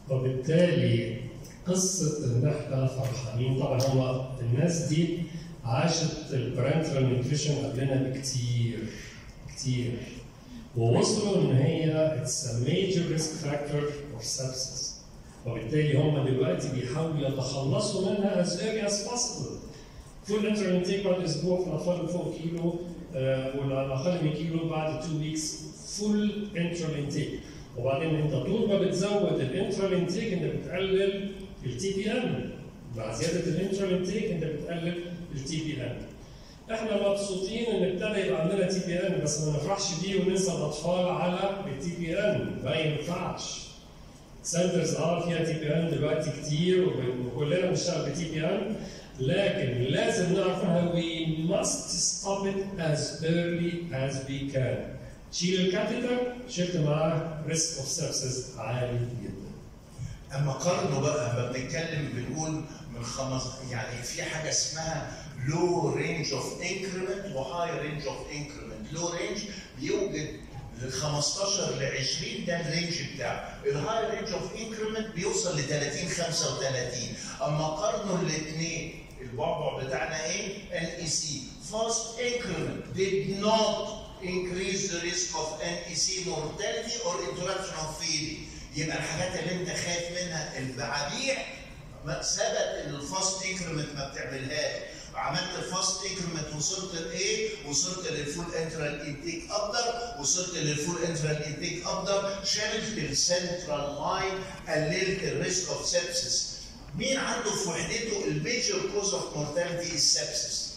وبالتالي قصة إن إحنا فرحانين طبعا هو الناس دي عاشت البرنترال نيوتريشن قبلنا بكتير كتير ووصلوا إن هي اتس a major risk factor of sepsis وبالتالي هم دلوقتي بيحاولوا يتخلصوا منها as early as possible فول انتر انتيك بعد اسبوع في الاطفال اللي فوق كيلو آه، والاقل من كيلو بعد 2 ويكس فول انترال انتيك وبعدين انت طول ما بتزود الانترال انتيك انت بتقلل التي بي ان مع زياده الانترال انتيك انت بتقلل التي بي ان احنا مبسوطين ان ابتدى يبقى عندنا تي بي ان بس ما نفرحش بيه وننسى الاطفال على التي بي ان ما ينفعش سنترز اه فيها تي بي ان دلوقتي كتير وكلنا بنشتغل بتي بي ان لكن لازم نعرف انها we must stop it as early as we can. تشيل الكاتيتر شلت معاه ريسك اوف سيبسس عالي جدا. اما قارنوا بقى اما بنتكلم بنقول من خمس يعني في حاجه اسمها لو رينج اوف انكريمنت وهاي رينج اوف انكريمنت لو رينج بيوجد ل 15 ل 20 ده الرينج بتاعه الهاي رينج اوف انكريمنت بيوصل ل 30 35 اما قارنوا الاثنين البعبع بتاعنا ايه؟ ان اي سي fast increment did not increase the risk of NEC mortality or interruption of feeding يبقى الحاجات اللي انت خايف منها البعابيع ما ثبت ان الفاست انكريمنت ما بتعملهاش عملت الفاست انكريمنت وصلت لايه؟ وصلت للفول انترال انتيك افضل، وصلت للفول انترال انتيك افضل، شلت السنترال لاين، قللت الريسك اوف سيبسس. مين عنده في وحدته الميجر كوز اوف مورتاليتي السبسس؟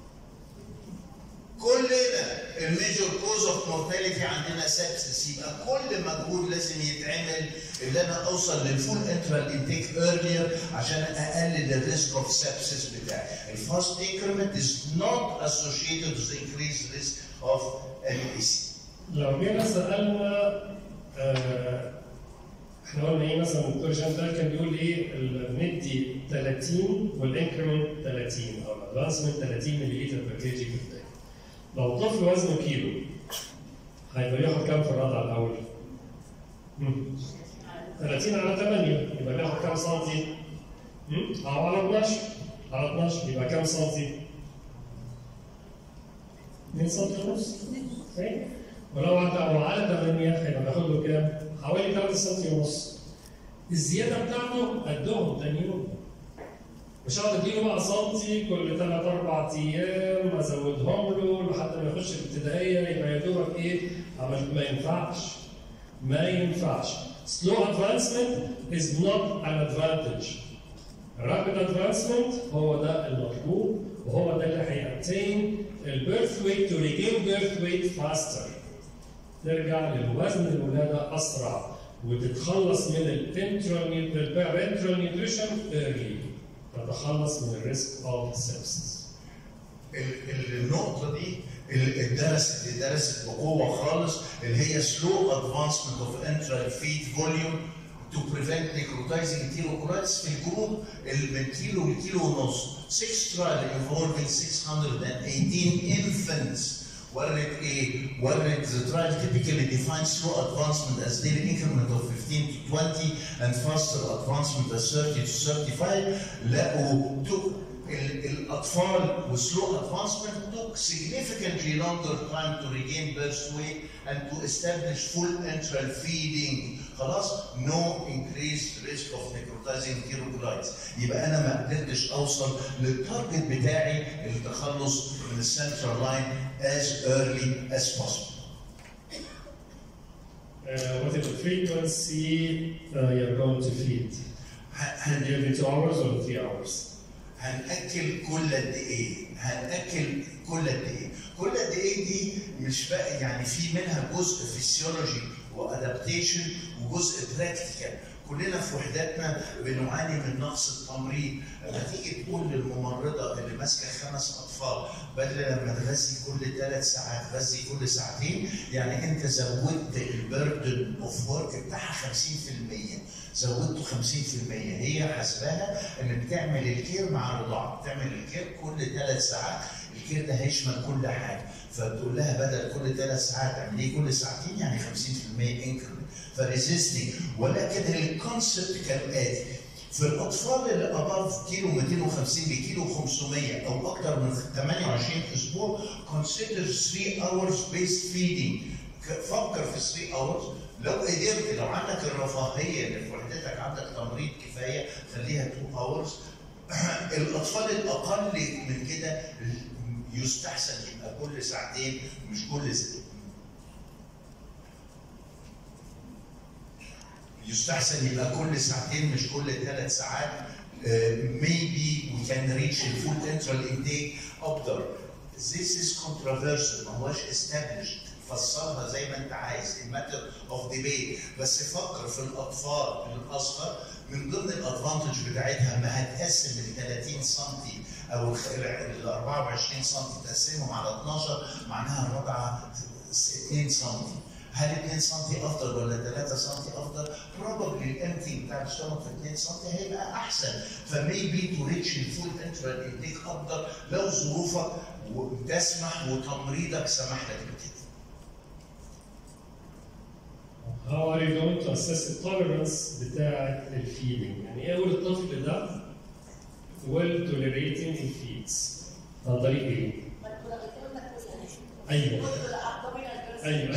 كلنا الميجر كوز اوف مورتاليتي عندنا سبسس يبقى كل مجهود لازم يتعمل ان انا اوصل للفول انترال انتيك ايرلير عشان اقلل الريسك اوف سبسس بتاعي. الفاست انكريمنت از نوت اسوشيتد with increased risk of NEC. لو جينا سالنا آه، احنا قلنا ايه مثلا الدكتور شانتال كان بيقول ايه ندي 30 والانكريمنت 30 او الادفانسمنت 30 ملي لتر بير كي جي في الدقيقه. لو طفل وزنه كيلو هيبقى ياخد كام في الرضع الاول؟ مم. 30 على 8 يبقى بياخد كام سنتي؟ مم؟ او على 12 على 12 يبقى كام سنتي؟ 2 سنتي ونص أوكي؟ ولو على على 8 هيبقى بياخد له كام؟ حوالي 3 سنتي ونص الزياده بتاعته قدهم تاني يوم مش هقعد اديله بقى سنتي كل ثلاث اربع ايام ازودهم له لحد ما يخش الابتدائيه يبقى يا دوبك ايه عملت ما ينفعش ما ينفعش slow advancement is not an advantage rapid advancement هو ده المطلوب وهو ده اللي هيأتين البيرث ويت to regain birth weight faster ترجع للوزن الولاده اسرع وتتخلص من البارنترال نيوتريشن early تتخلص من الريسك اوف سيبسس ال- ال- النقطة دي ال- الدرس اللي درست بقوه خالص اللي هي slow advancement of enteral feed volume to prevent necrotizing enterocolitis في الجروب اللي من كيلو لكيلو ونص 6 trial involving 618 infants ورد ايه؟ ورد the trial typically defines slow advancement as daily increment of 15 to 20 and faster advancement as 30 to 35 لقوا took ال- الاطفال وسلو advancement took significantly longer time to regain birth weight and to establish full enteral feeding خلاص no increased risk of necrotizing enterocolitis يبقى انا ما قدرتش اوصل للتارجت بتاعي التخلص من السنترال لاين as early as possible Uh, what is the frequency uh, you're going to feed? ه- And هن- every two hours or three hours? هنأكل كل قد ايه؟ هنأكل كل قد ايه؟ كل قد ايه دي مش بقى يعني في منها جزء فيسيولوجي وادابتيشن وجزء براكتيكال كلنا في وحداتنا بنعاني من نقص التمريض لما تيجي تقول للممرضه اللي ماسكه خمس اطفال بدل لما تغذي كل ثلاث ساعات غذي كل ساعتين يعني انت زودت البردن اوف ورك بتاعها 50% زودته 50% هي حاسباها ان بتعمل الكير مع الرضاعه بتعمل الكير كل ثلاث ساعات الكير ده هيشمل كل حاجه فبتقول لها بدل كل ثلاث ساعات اعمليه كل ساعتين يعني 50% انكرمنت فريزيستنج ولكن الكونسبت كالاتي في الاطفال اللي اباف كيلو 250 لكيلو 500 او اكثر من 28 اسبوع consider 3 hours based feeding ك- فكر في 3 hours لو قدرت لو عندك الرفاهيه اللي في وحدتك عندك تمريض كفايه خليها 2 hours الاطفال الاقل من كده يستحسن يبقى كل ساعتين مش كل ساعتين يستحسن يبقى كل ساعتين مش كل ثلاث ساعات Uh, maybe we can reach the full enteral intake after this is controversial ما هوش established فسرها زي ما انت عايز matter of debate بس فكر في الاطفال الاصغر من ضمن الادفانتج بتاعتها ما هتقسم ال 30 سم او ال 24 سم تقسمهم على 12 معناها الرابعه 2 سم هل 2 سم افضل ولا 3 سم افضل؟ بروبلي الامتي بتاع الشنط في 2 سم هيبقى احسن فميبي تو ريتش الفول انترال انتيك افضل لو ظروفك تسمح وتمريضك سمح لك بكده. How are you going to assess the tolerance بتاعة الفيدنج؟ يعني ايه اقول الطفل ده well tolerating الفيدز عن طريق ايه؟ ما تقول قلت لك كل ايوه كل الابدومينال ايوه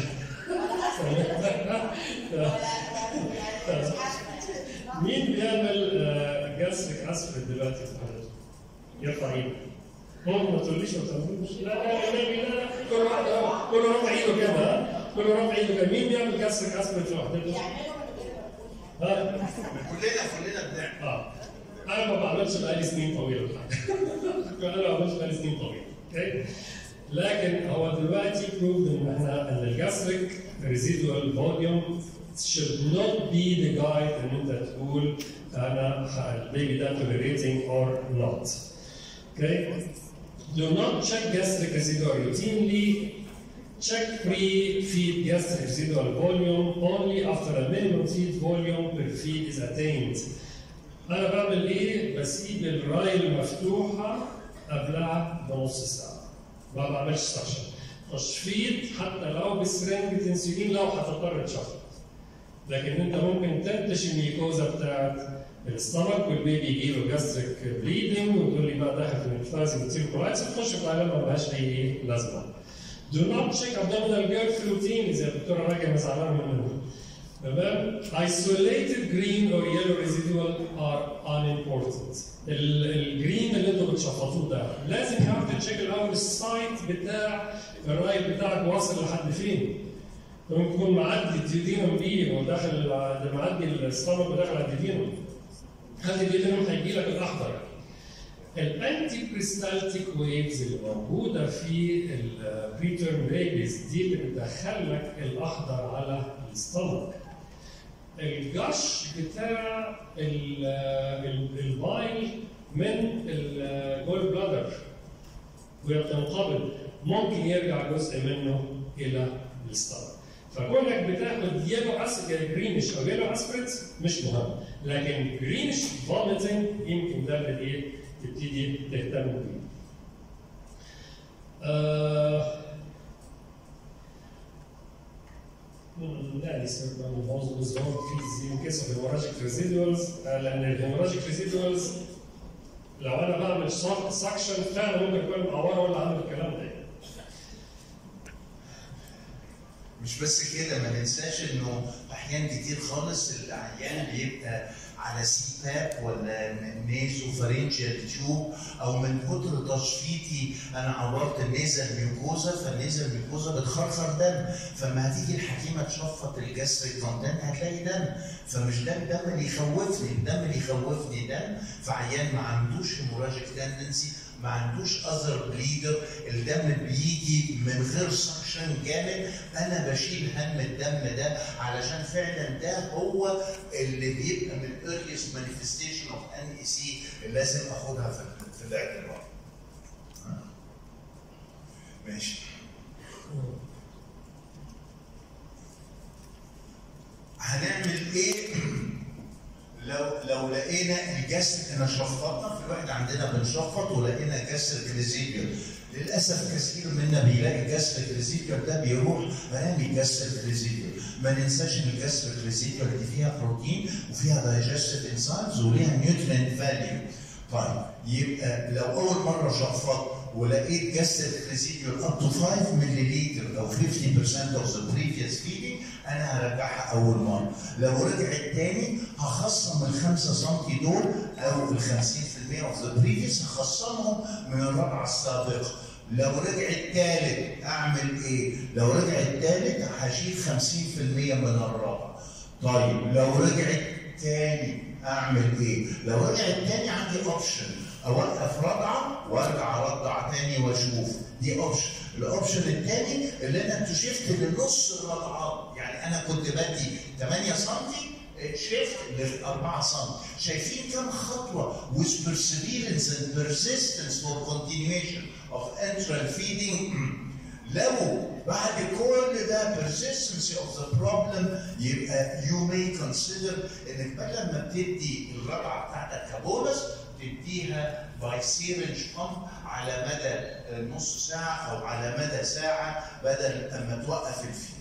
مين بيعمل جاسريك اسفل دلوقتي في حضرتك؟ يرفع ايده هو ما تقوليش ما تقوليش لا لا لا لا لا كل واحد كل رافع ايده كده ها؟ كل رافع ايده كده مين بيعمل جاسريك اسفل في وحدته؟ يعملوا من غير ما نقول حاجه ها؟ كلنا كلنا بنعمل اه انا ما بعملش بقالي سنين طويله انا ما بعملش بقالي سنين طويله اوكي لكن هو دلوقتي بروف ان احنا ان الجاستريك ريزيدوال فوليوم should not be the guide ان انت تقول انا البيبي ده tolerating or not. Okay? Do not check gastric residual routinely. Check pre-feed gastric residual volume only after a minimum feed volume per feed is attained. انا بعمل ايه؟ بسيب الرايل مفتوحه قبلها بنص ساعه. ما بعملش سكشن. تشفيط حتى لو بسرنجة انسولين لو هتضطر تشفط. لكن انت ممكن تنتش الميكوزا بتاعت الاستمك والبيبي يجي له جاستريك بليدنج وتقول لي بقى داخل في الانفلازي بتصير كولايتس تخش في عالم ما لهاش اي لازمه. Do not check abdominal girth routine زي الدكتوره راجع زعلانه منه. تمام؟ Isolated green or yellow residual are unimportant. الجرين اللي انتوا بتشفطوه ده لازم يعرف تشيك الاول السايت بتاع الرايت بتاعك واصل لحد فين. ممكن يكون معدي الديودينوم دي وداخل ده معدي الستامك وداخل على الديودينوم. هذه الديودينوم هيجي لك الاخضر. الانتي كريستالتيك ويفز اللي موجوده في البريتيرم بيبيز دي اللي بتدخل لك الاخضر على الستامك. الجش بتاع ال- ال- البايل من الجول بلادر وهي بتنقبض ممكن يرجع جزء منه الى الستار فكونك بتاخد يلو اسبريت جرينش او يلو اسبريت مش مهم لكن جرينش فوميتنج يمكن ده اللي ايه تبتدي تهتم بيه. آه لا يستخدم الموز بالظبط في in case of hemorrhagic residuals آه، لان الهيموراجيك ريزيدوالز لو انا بعمل سكشن فعلا ممكن يكون معوره ولا عامل الكلام ده مش بس كده ما ننساش انه احيان كتير خالص العيان بيبقى على سي باب ولا نيزو فارنجيال تيوب او من كتر تشفيطي انا عورت النيزل ميوكوزا فالنيزل ميوكوزا بتخرخر دم فما هتيجي الحكيمه تشفط الجاستريك كونتنت هتلاقي دم فمش ده الدم اللي يخوفني الدم اللي يخوفني دم فعيان ما عندوش هيموراجيك تندنسي ما عندوش اذر بليدر الدم بيجي من غير سكشن جامد انا بشيل هم الدم ده علشان فعلا ده هو اللي بيبقى من earliest manifestation of ان اي سي اللي لازم اخدها في في الاعتبار. ها؟ ماشي. هنعمل ايه لو لو لقينا الجسر احنا شفطنا في الواحد عندنا بنشفط ولقينا جسر كليزيبيا للاسف كثير منا بيلاقي الجسر كليزيبيا ده بيروح رامي جسر كليزيبيا ما ننساش ان الجسر كليزيبيا دي فيها بروتين وفيها دايجستيف انزيمز وليها نيوترينت فاليو طيب يبقى لو اول مره شفطت ولقيت جسر كليزيبيا اب تو 5 مللي او 50% of the previous feeding انا هرجعها اول مره لو رجعت تاني هخصم ال 5 سم دول او ال 50% of the previous هخصمهم من الرابعه السابقه لو رجعت تالت اعمل ايه؟ لو رجعت تالت هشيل 50% من الرابعه طيب لو رجعت تاني اعمل ايه؟ لو رجعت تاني عندي اوبشن اوقف رضعه وارجع ارضع تاني واشوف دي اوبشن الاوبشن الثاني اللي انا اكتشفت لنص الرضعات يعني انا كنت بدي 8 سم شيفت ل 4 سم شايفين كم خطوه with perseverance and persistence for continuation of enteral feeding لو بعد كل ده persistence of the problem يبقى you may consider انك بدل ما بتدي الرضعه بتاعتك كبولس تديها باي سيرنج بامب على مدى نص ساعه او على مدى ساعه بدل اما توقف الفيل.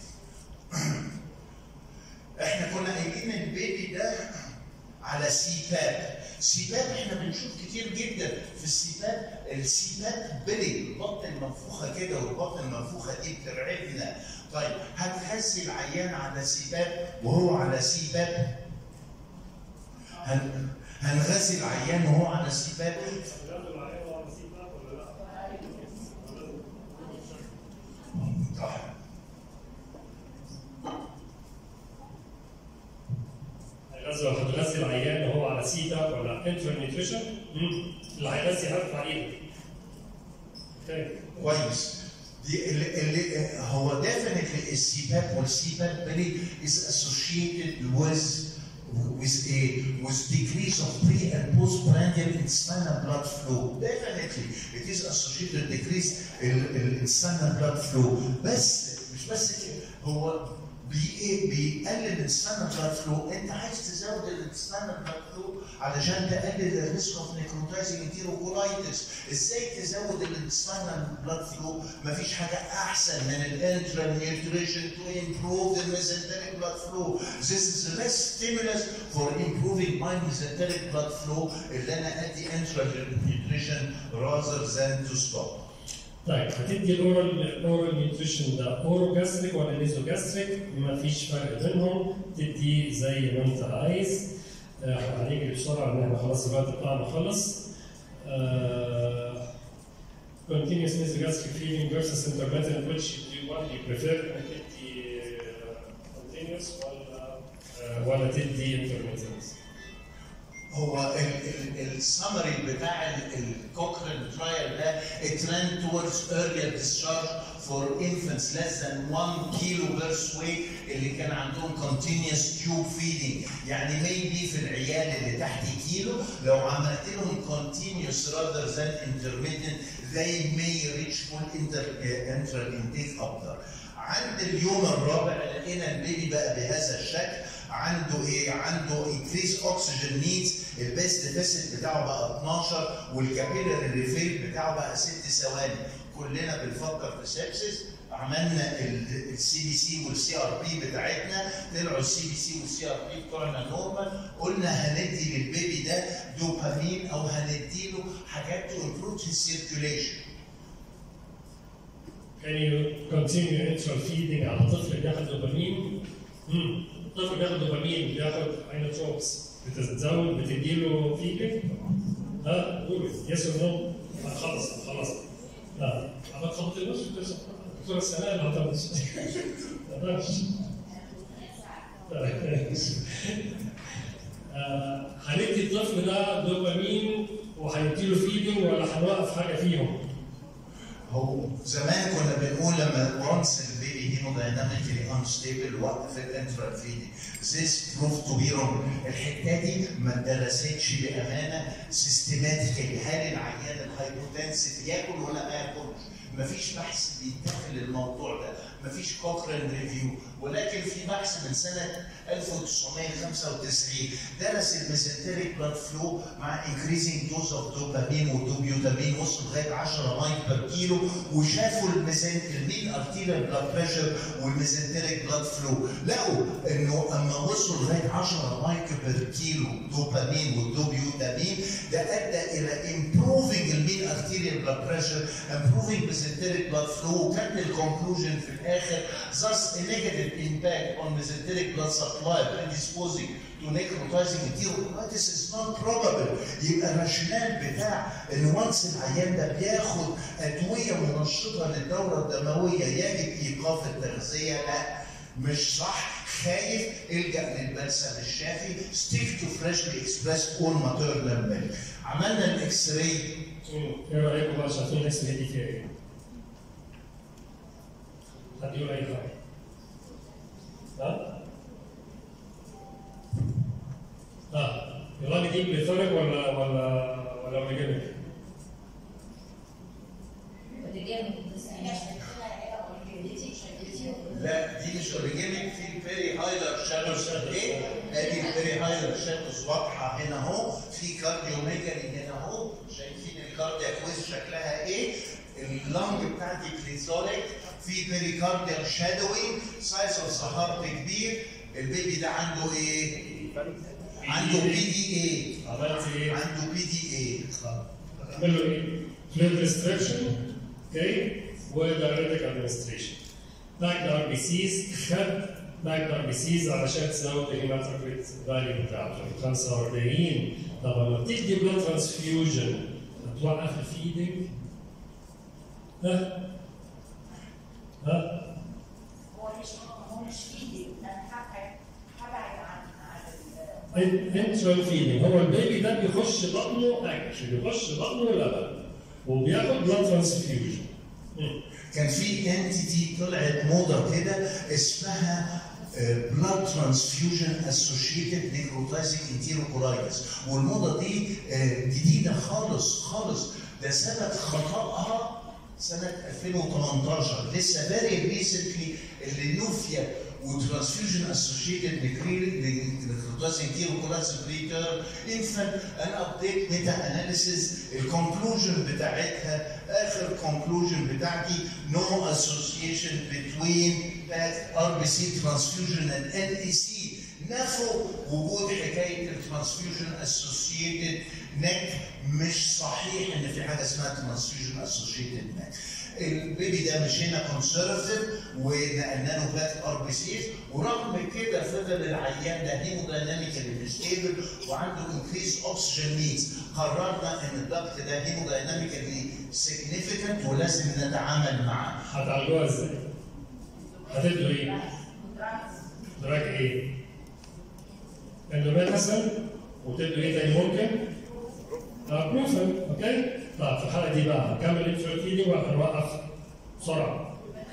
احنا كنا قايلين البيبي ده على سيباب سيباب احنا بنشوف كتير جدا في السيباب السيباب بلي البطن المنفوخه كده والبطن المنفوخه دي بترعبنا طيب هتخزي العيان على سيباب وهو على سيباب هن... هنغذي العيان وهو على سيباب صح هتغذي هتغذي العيان وهو على سيتا ولا انتر نيوتريشن اللي هيغذي هرفع ايده اوكي كويس دي اللي, اللي هو definitely السيباب والسيباب بلي is associated with with a with decrease of pre and postprandial intestinal blood flow. Definitely it is associated with decrease intestinal blood flow. بس مش بس كده هو بي ايه بيقلل الانتستينال بلاد فلو انت عايز تزود الانتستينال بلاد فلو علشان تقلل الريسك اوف نيكروتايزنج انتيروكولايتس ازاي تزود الانتستينال بلاد فلو مفيش حاجه احسن من الانترال نيوتريشن تو امبروف the mesenteric blood flow this is the best stimulus for improving my mesenteric blood flow اللي انا ادي enteral nutrition rather than to stop طيب هتدي الاورال الاورال نيوتريشن ده اورو جاستريك ولا نيزو جاستريك مفيش فرق بينهم تدي زي ما انت عايز آه، هنيجي بسرعه ان احنا خلاص الوقت بتاعنا خلص آه، continuous nasogastric feeding versus intermittent which do you want you prefer انك تدي آه، continuous ولا آه، ولا تدي intermittent هو السمري بتاع الكوكرين ترايل ده it ran towards earlier discharge for infants less than 1 kilo birth weight اللي كان عندهم continuous tube feeding يعني maybe في العيال اللي تحت كيلو لو عملت لهم continuous rather than intermittent they may reach full inter, uh, enteral intake after عند اليوم الرابع لقينا البيبي بقى بهذا الشكل عنده ايه؟ عنده increase oxygen needs البيست ديفيسيت بتاعه بقى 12 والكابيلاري ريفيل بتاعه بقى 6 ثواني كلنا بنفكر في سيبسيس عملنا السي بي سي والسي ار بي بتاعتنا طلعوا السي بي سي والسي ار بي بتوعنا نورمال قلنا هندي للبيبي ده دوبامين او هنديله حاجات تو امبروف هيز سيركيوليشن Can you continue enteral feeding على طفل بياخد دوبامين؟ امم طفل بياخد دوبامين بياخد اينوتروبس بتزود بتديله فيدنج؟ ها قولوا يس اور نو؟ خلص خلاص لا ما تخبطناش دكتور السلام ما تقدرش ما تقدرش آه، هندي الطفل ده دوبامين وهنديله فيدنج ولا هنوقف حاجه فيهم؟ هو زمان كنا بنقول لما وانس البيبي هيمودايناميكلي انستيبل وقف الانترال فيدنج This proved to be wrong. الحته دي ما اتدرستش بامانه سيستماتيكالي هل العيان الهايبوتنسيف ياكل ولا ما ياكلش؟ مفيش بحث بيتدخل الموضوع ده، مفيش كوكرين ريفيو، ولكن في بحث من سنه 1995 درس الميزنتريك بلاد فلو مع انكريزنج دوز اوف دوبامين ودوبيوتامين وصل لغايه 10 مايك بير كيلو وشافوا الميزان المين ارتيريال بلاد بريشر والميزنتريك بلاد فلو لقوا انه اما وصلوا لغايه 10 مايك بير كيلو دوبامين ودوبيوتامين ده ادى الى امبروفنج المين ارتيريال بلاد بريشر امبروفنج ميزنتريك بلاد فلو وكان الكونكلوجن في الاخر thus a negative impact on mesenteric blood supply predisposing to necrotizing enterocolitis is not probable يبقى الراشونال بتاع ان وانس العيان ده بياخد ادويه منشطه للدوره الدمويه يجب ايقاف التغذيه لا مش صح خايف الجا للبلسم الشافي ستيك تو فريشلي اكسبريس اون ماتيرنال ميلك عملنا الاكس راي ايه رايكم بقى شايفين الاكس راي دي فيها ايه؟ حد يقول اي حاجه؟ ها؟ ها يغني دي بليثوريك ولا ولا ولا اوريجينيك؟ لا دي مش اوريجينيك في البيري هايلر شادوز ايه؟ ادي البيري هايلر شادوز واضحه هنا اهو في كارديو ميجالي هنا اهو شايفين الكاردياك ويز شكلها ايه؟ اللنج بتاعتي بليثوريك في بيريكارديال شادوينج سايز اوف ذا هارت كبير البيبي ده عنده ايه؟ عنده بي دي اي عملت ايه؟ عنده بي دي اي هعمل له ايه؟ فلويد ريستريكشن اوكي ودايريتك ادمنستريشن باك ار بي سيز خد باك ار بي سيز علشان تزود الهيماتوكريت فاليو بتاعته 45 طب لما بتدي بلاد ترانسفيوجن هتوقف الفيدنج ها؟ ها؟ هو مش هو مش فيدي انا هبعد هبعد عن عن انترال فيدنج هو البيبي ده بيخش بطنه اكل بيخش بطنه لبن وبياخد بلاد ترانسفيوجن كان في انتيتي طلعت موضه كده اسمها بلاد ترانسفيوجن اسوشيتد نيكروتايزنج انتيروكولايتس والموضه دي آه، جديده خالص خالص ده سبب خطأها سنة 2018 لسه فيري ريسنتلي اللي نوفيا وترانسفيوجن اسوشيتد نيكروتايزنج انتيروكولايتس بريتر انفانت ان ابديت ميتا اناليسيز الكونكلوجن بتاعتها اخر كونكلوجن بتاعتي نو اسوسيشن بتوين that RBC transfusion and NEC نفوا وجود حكايه الترانسفيوجن اسوشيتد نك مش صحيح ان في حاجه اسمها ترانسفيوجن اسوشيتد نك البيبي ده مشينا كونسرفتيف ونقلنا له باك ار بي سيز ورغم كده فضل العيان ده هيمودايناميكالي ستيبل وعنده انكريز اوكسجين نيدز قررنا ان الضغط ده هيمودايناميكالي سيجنيفيكانت ولازم نتعامل معاه هتعالجوها ازاي؟ هتدوا ايه؟ دراج ايه؟ اندوميتاسن وتدوا ايه تاني ممكن؟ بروفن اوكي؟ طيب في الحاله دي بقى هنكمل انفيرتيلي وهنوقف بسرعه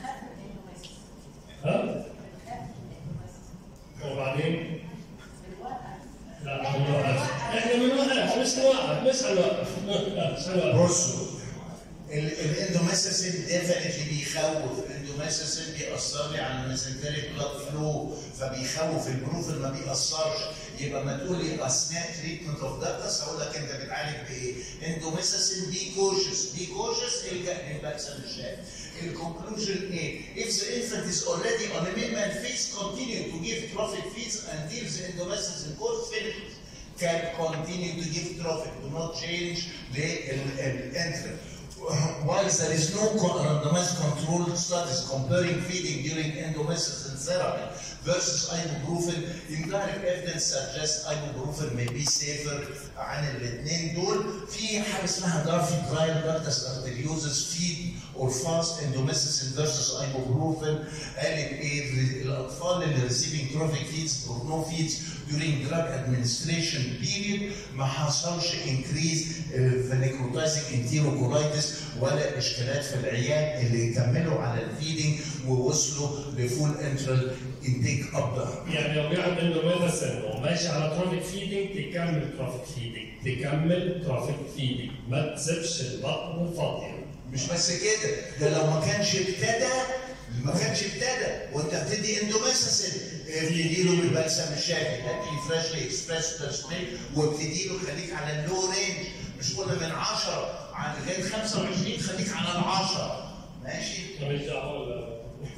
لي على الميزنتريك بلاد فلو فبيخوف البروفن ما بيأثرش يبقى ما تقول لي اثناء تريتمنت اوف داكتس هقول لك انت بتعالج بايه؟ اندوميساسين بي كوشس بي كوشس الجا للبكسل الشاف الكونكلوجن ايه؟ If the infant is already on a minimal phase, continue to give trophic feeds until the endomycin course finishes. Can continue to give trophic, do not change the entry. While there is no co- randomized controlled studies comparing feeding during endomycin therapy versus ibuprofen, indirect evidence suggests ibuprofen may be safer عن الاثنين دول. في حاجه اسمها دارفي ترايل دارتس ارتريوزس فيد اور فاست endomycin versus ibuprofen قالت ايه الاطفال اللي receiving trophic feeds or no feeds during drug administration period ما حصلش increase في necrotizing enterocolitis ولا اشكالات في العيال اللي كملوا على الفيدنج ووصلوا لفول انترال انتيك اب يعني لو بياخد اندوميثاسين وماشي على تروفيك فيدنج تكمل تروفيك فيدنج تكمل تروفيك فيدنج ما تسيبش البطن فاضيه مش بس كده ده لو ما كانش ابتدى ما كانش ابتدى وانت بتدي اندوميساسين ابتدي له بالبلسم الشافي هاتلي فريشلي اكسبريس ترسبيل وابتدي له خليك على اللو رينج مش قلنا من 10 على لغايه 25 خليك على ال 10 ماشي ماليش دعوه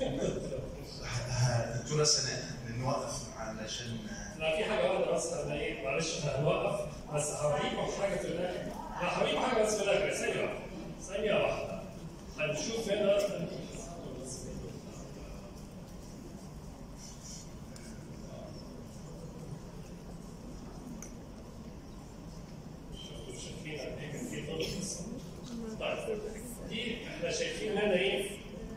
ه- دكتوره سناء نوقف علشان لا في حاجه واحده بس انا ايه معلش هنوقف بس هوريكم حاجه في الاخر لا هوريكم حاجه بس في الاخر ثانيه واحده ثانيه واحده هنشوف هنا شوفوا شايفين قد ايه كان في طرق طيب دي احنا شايفين هنا ايه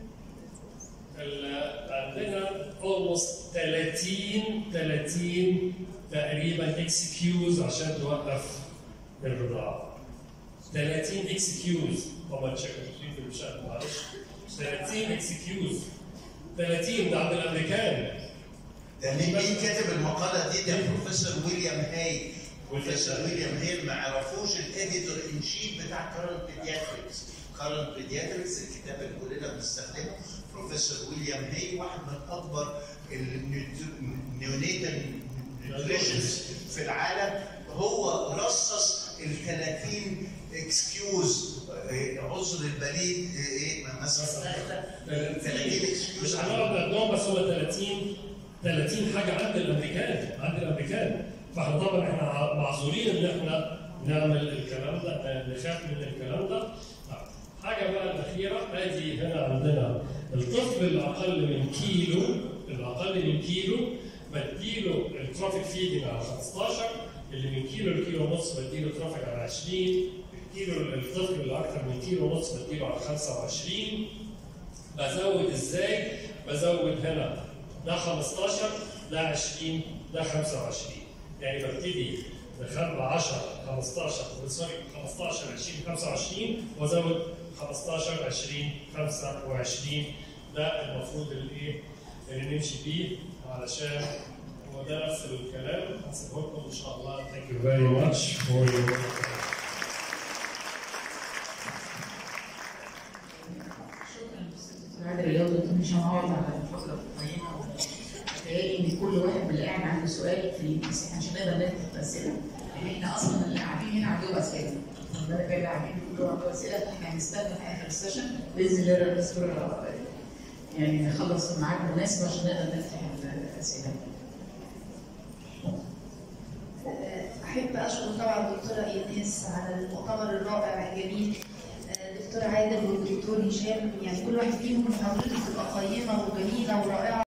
ال- عندنا almost 30 30 تقريبا اكسكيوز عشان توقف الرضاعه 30 اكسكيوز طبعا شكل في المشاهد معلش 30 اكسكيوز 30 ده عند الامريكان ده مين مين كاتب المقاله دي ده بروفيسور ويليام هاي بروفيسور ويليام هاي ما يعرفوش الاديتور ان شيف بتاع كارل بيدياتريكس كارل بيدياتريكس الكتاب اللي كلنا بنستخدمه بروفيسور ويليام هاي واحد من اكبر النيونيتال نيوتريشنز في العالم هو رصص ال 30 اكسكيوز عذر البليد ايه مثلا 30 اكسكيوز مش هنقعد عندهم بس هو 30 30 حاجه عند الامريكان عند الامريكان فاحنا طبعا احنا معذورين ان احنا نعمل الكلام ده نخاف من الكلام ده حاجه بقى الاخيره ادي هنا عندنا الطفل الاقل من كيلو الاقل من كيلو بديله الترافيك فيدنج على 15 اللي من كيلو لكيلو ونص بديله ترافيك على 20 الكيلو الطفل اللي اكثر من كيلو ونص بديله على 25 بزود ازاي؟ بزود هنا ده 15 ده 20 ده 25 يعني ببتدي بخلق 10 15 سوري 15 20 25 وازود 15 20 25 ده المفروض الايه اللي نمشي بيه علشان هو ده نفس الكلام هسيبه لكم ان شاء الله ثانك يو فيري ماتش فور يور بعد الرياضة دي مش هنقعد على الفقرة القيمة هتلاقي إن كل واحد من اللي قاعد عنده سؤال في المساحة عشان نقدر ناخد أسئلة لأن إحنا أصلا اللي قاعدين هنا عندهم أسئلة المرة الجاية قاعدين كلهم عندهم أسئلة فإحنا هنستنى آخر السيشن بإذن الله رب الدكتور يعني نخلص الميعاد المناسب عشان نقدر نفتح الأسئلة. أحب أشكر طبعا الدكتورة إيناس على المؤتمر الرائع الجميل آه، دكتور عادل والدكتور هشام يعني كل واحد فيهم محاضرته بتبقى قيمة وجميلة ورائعة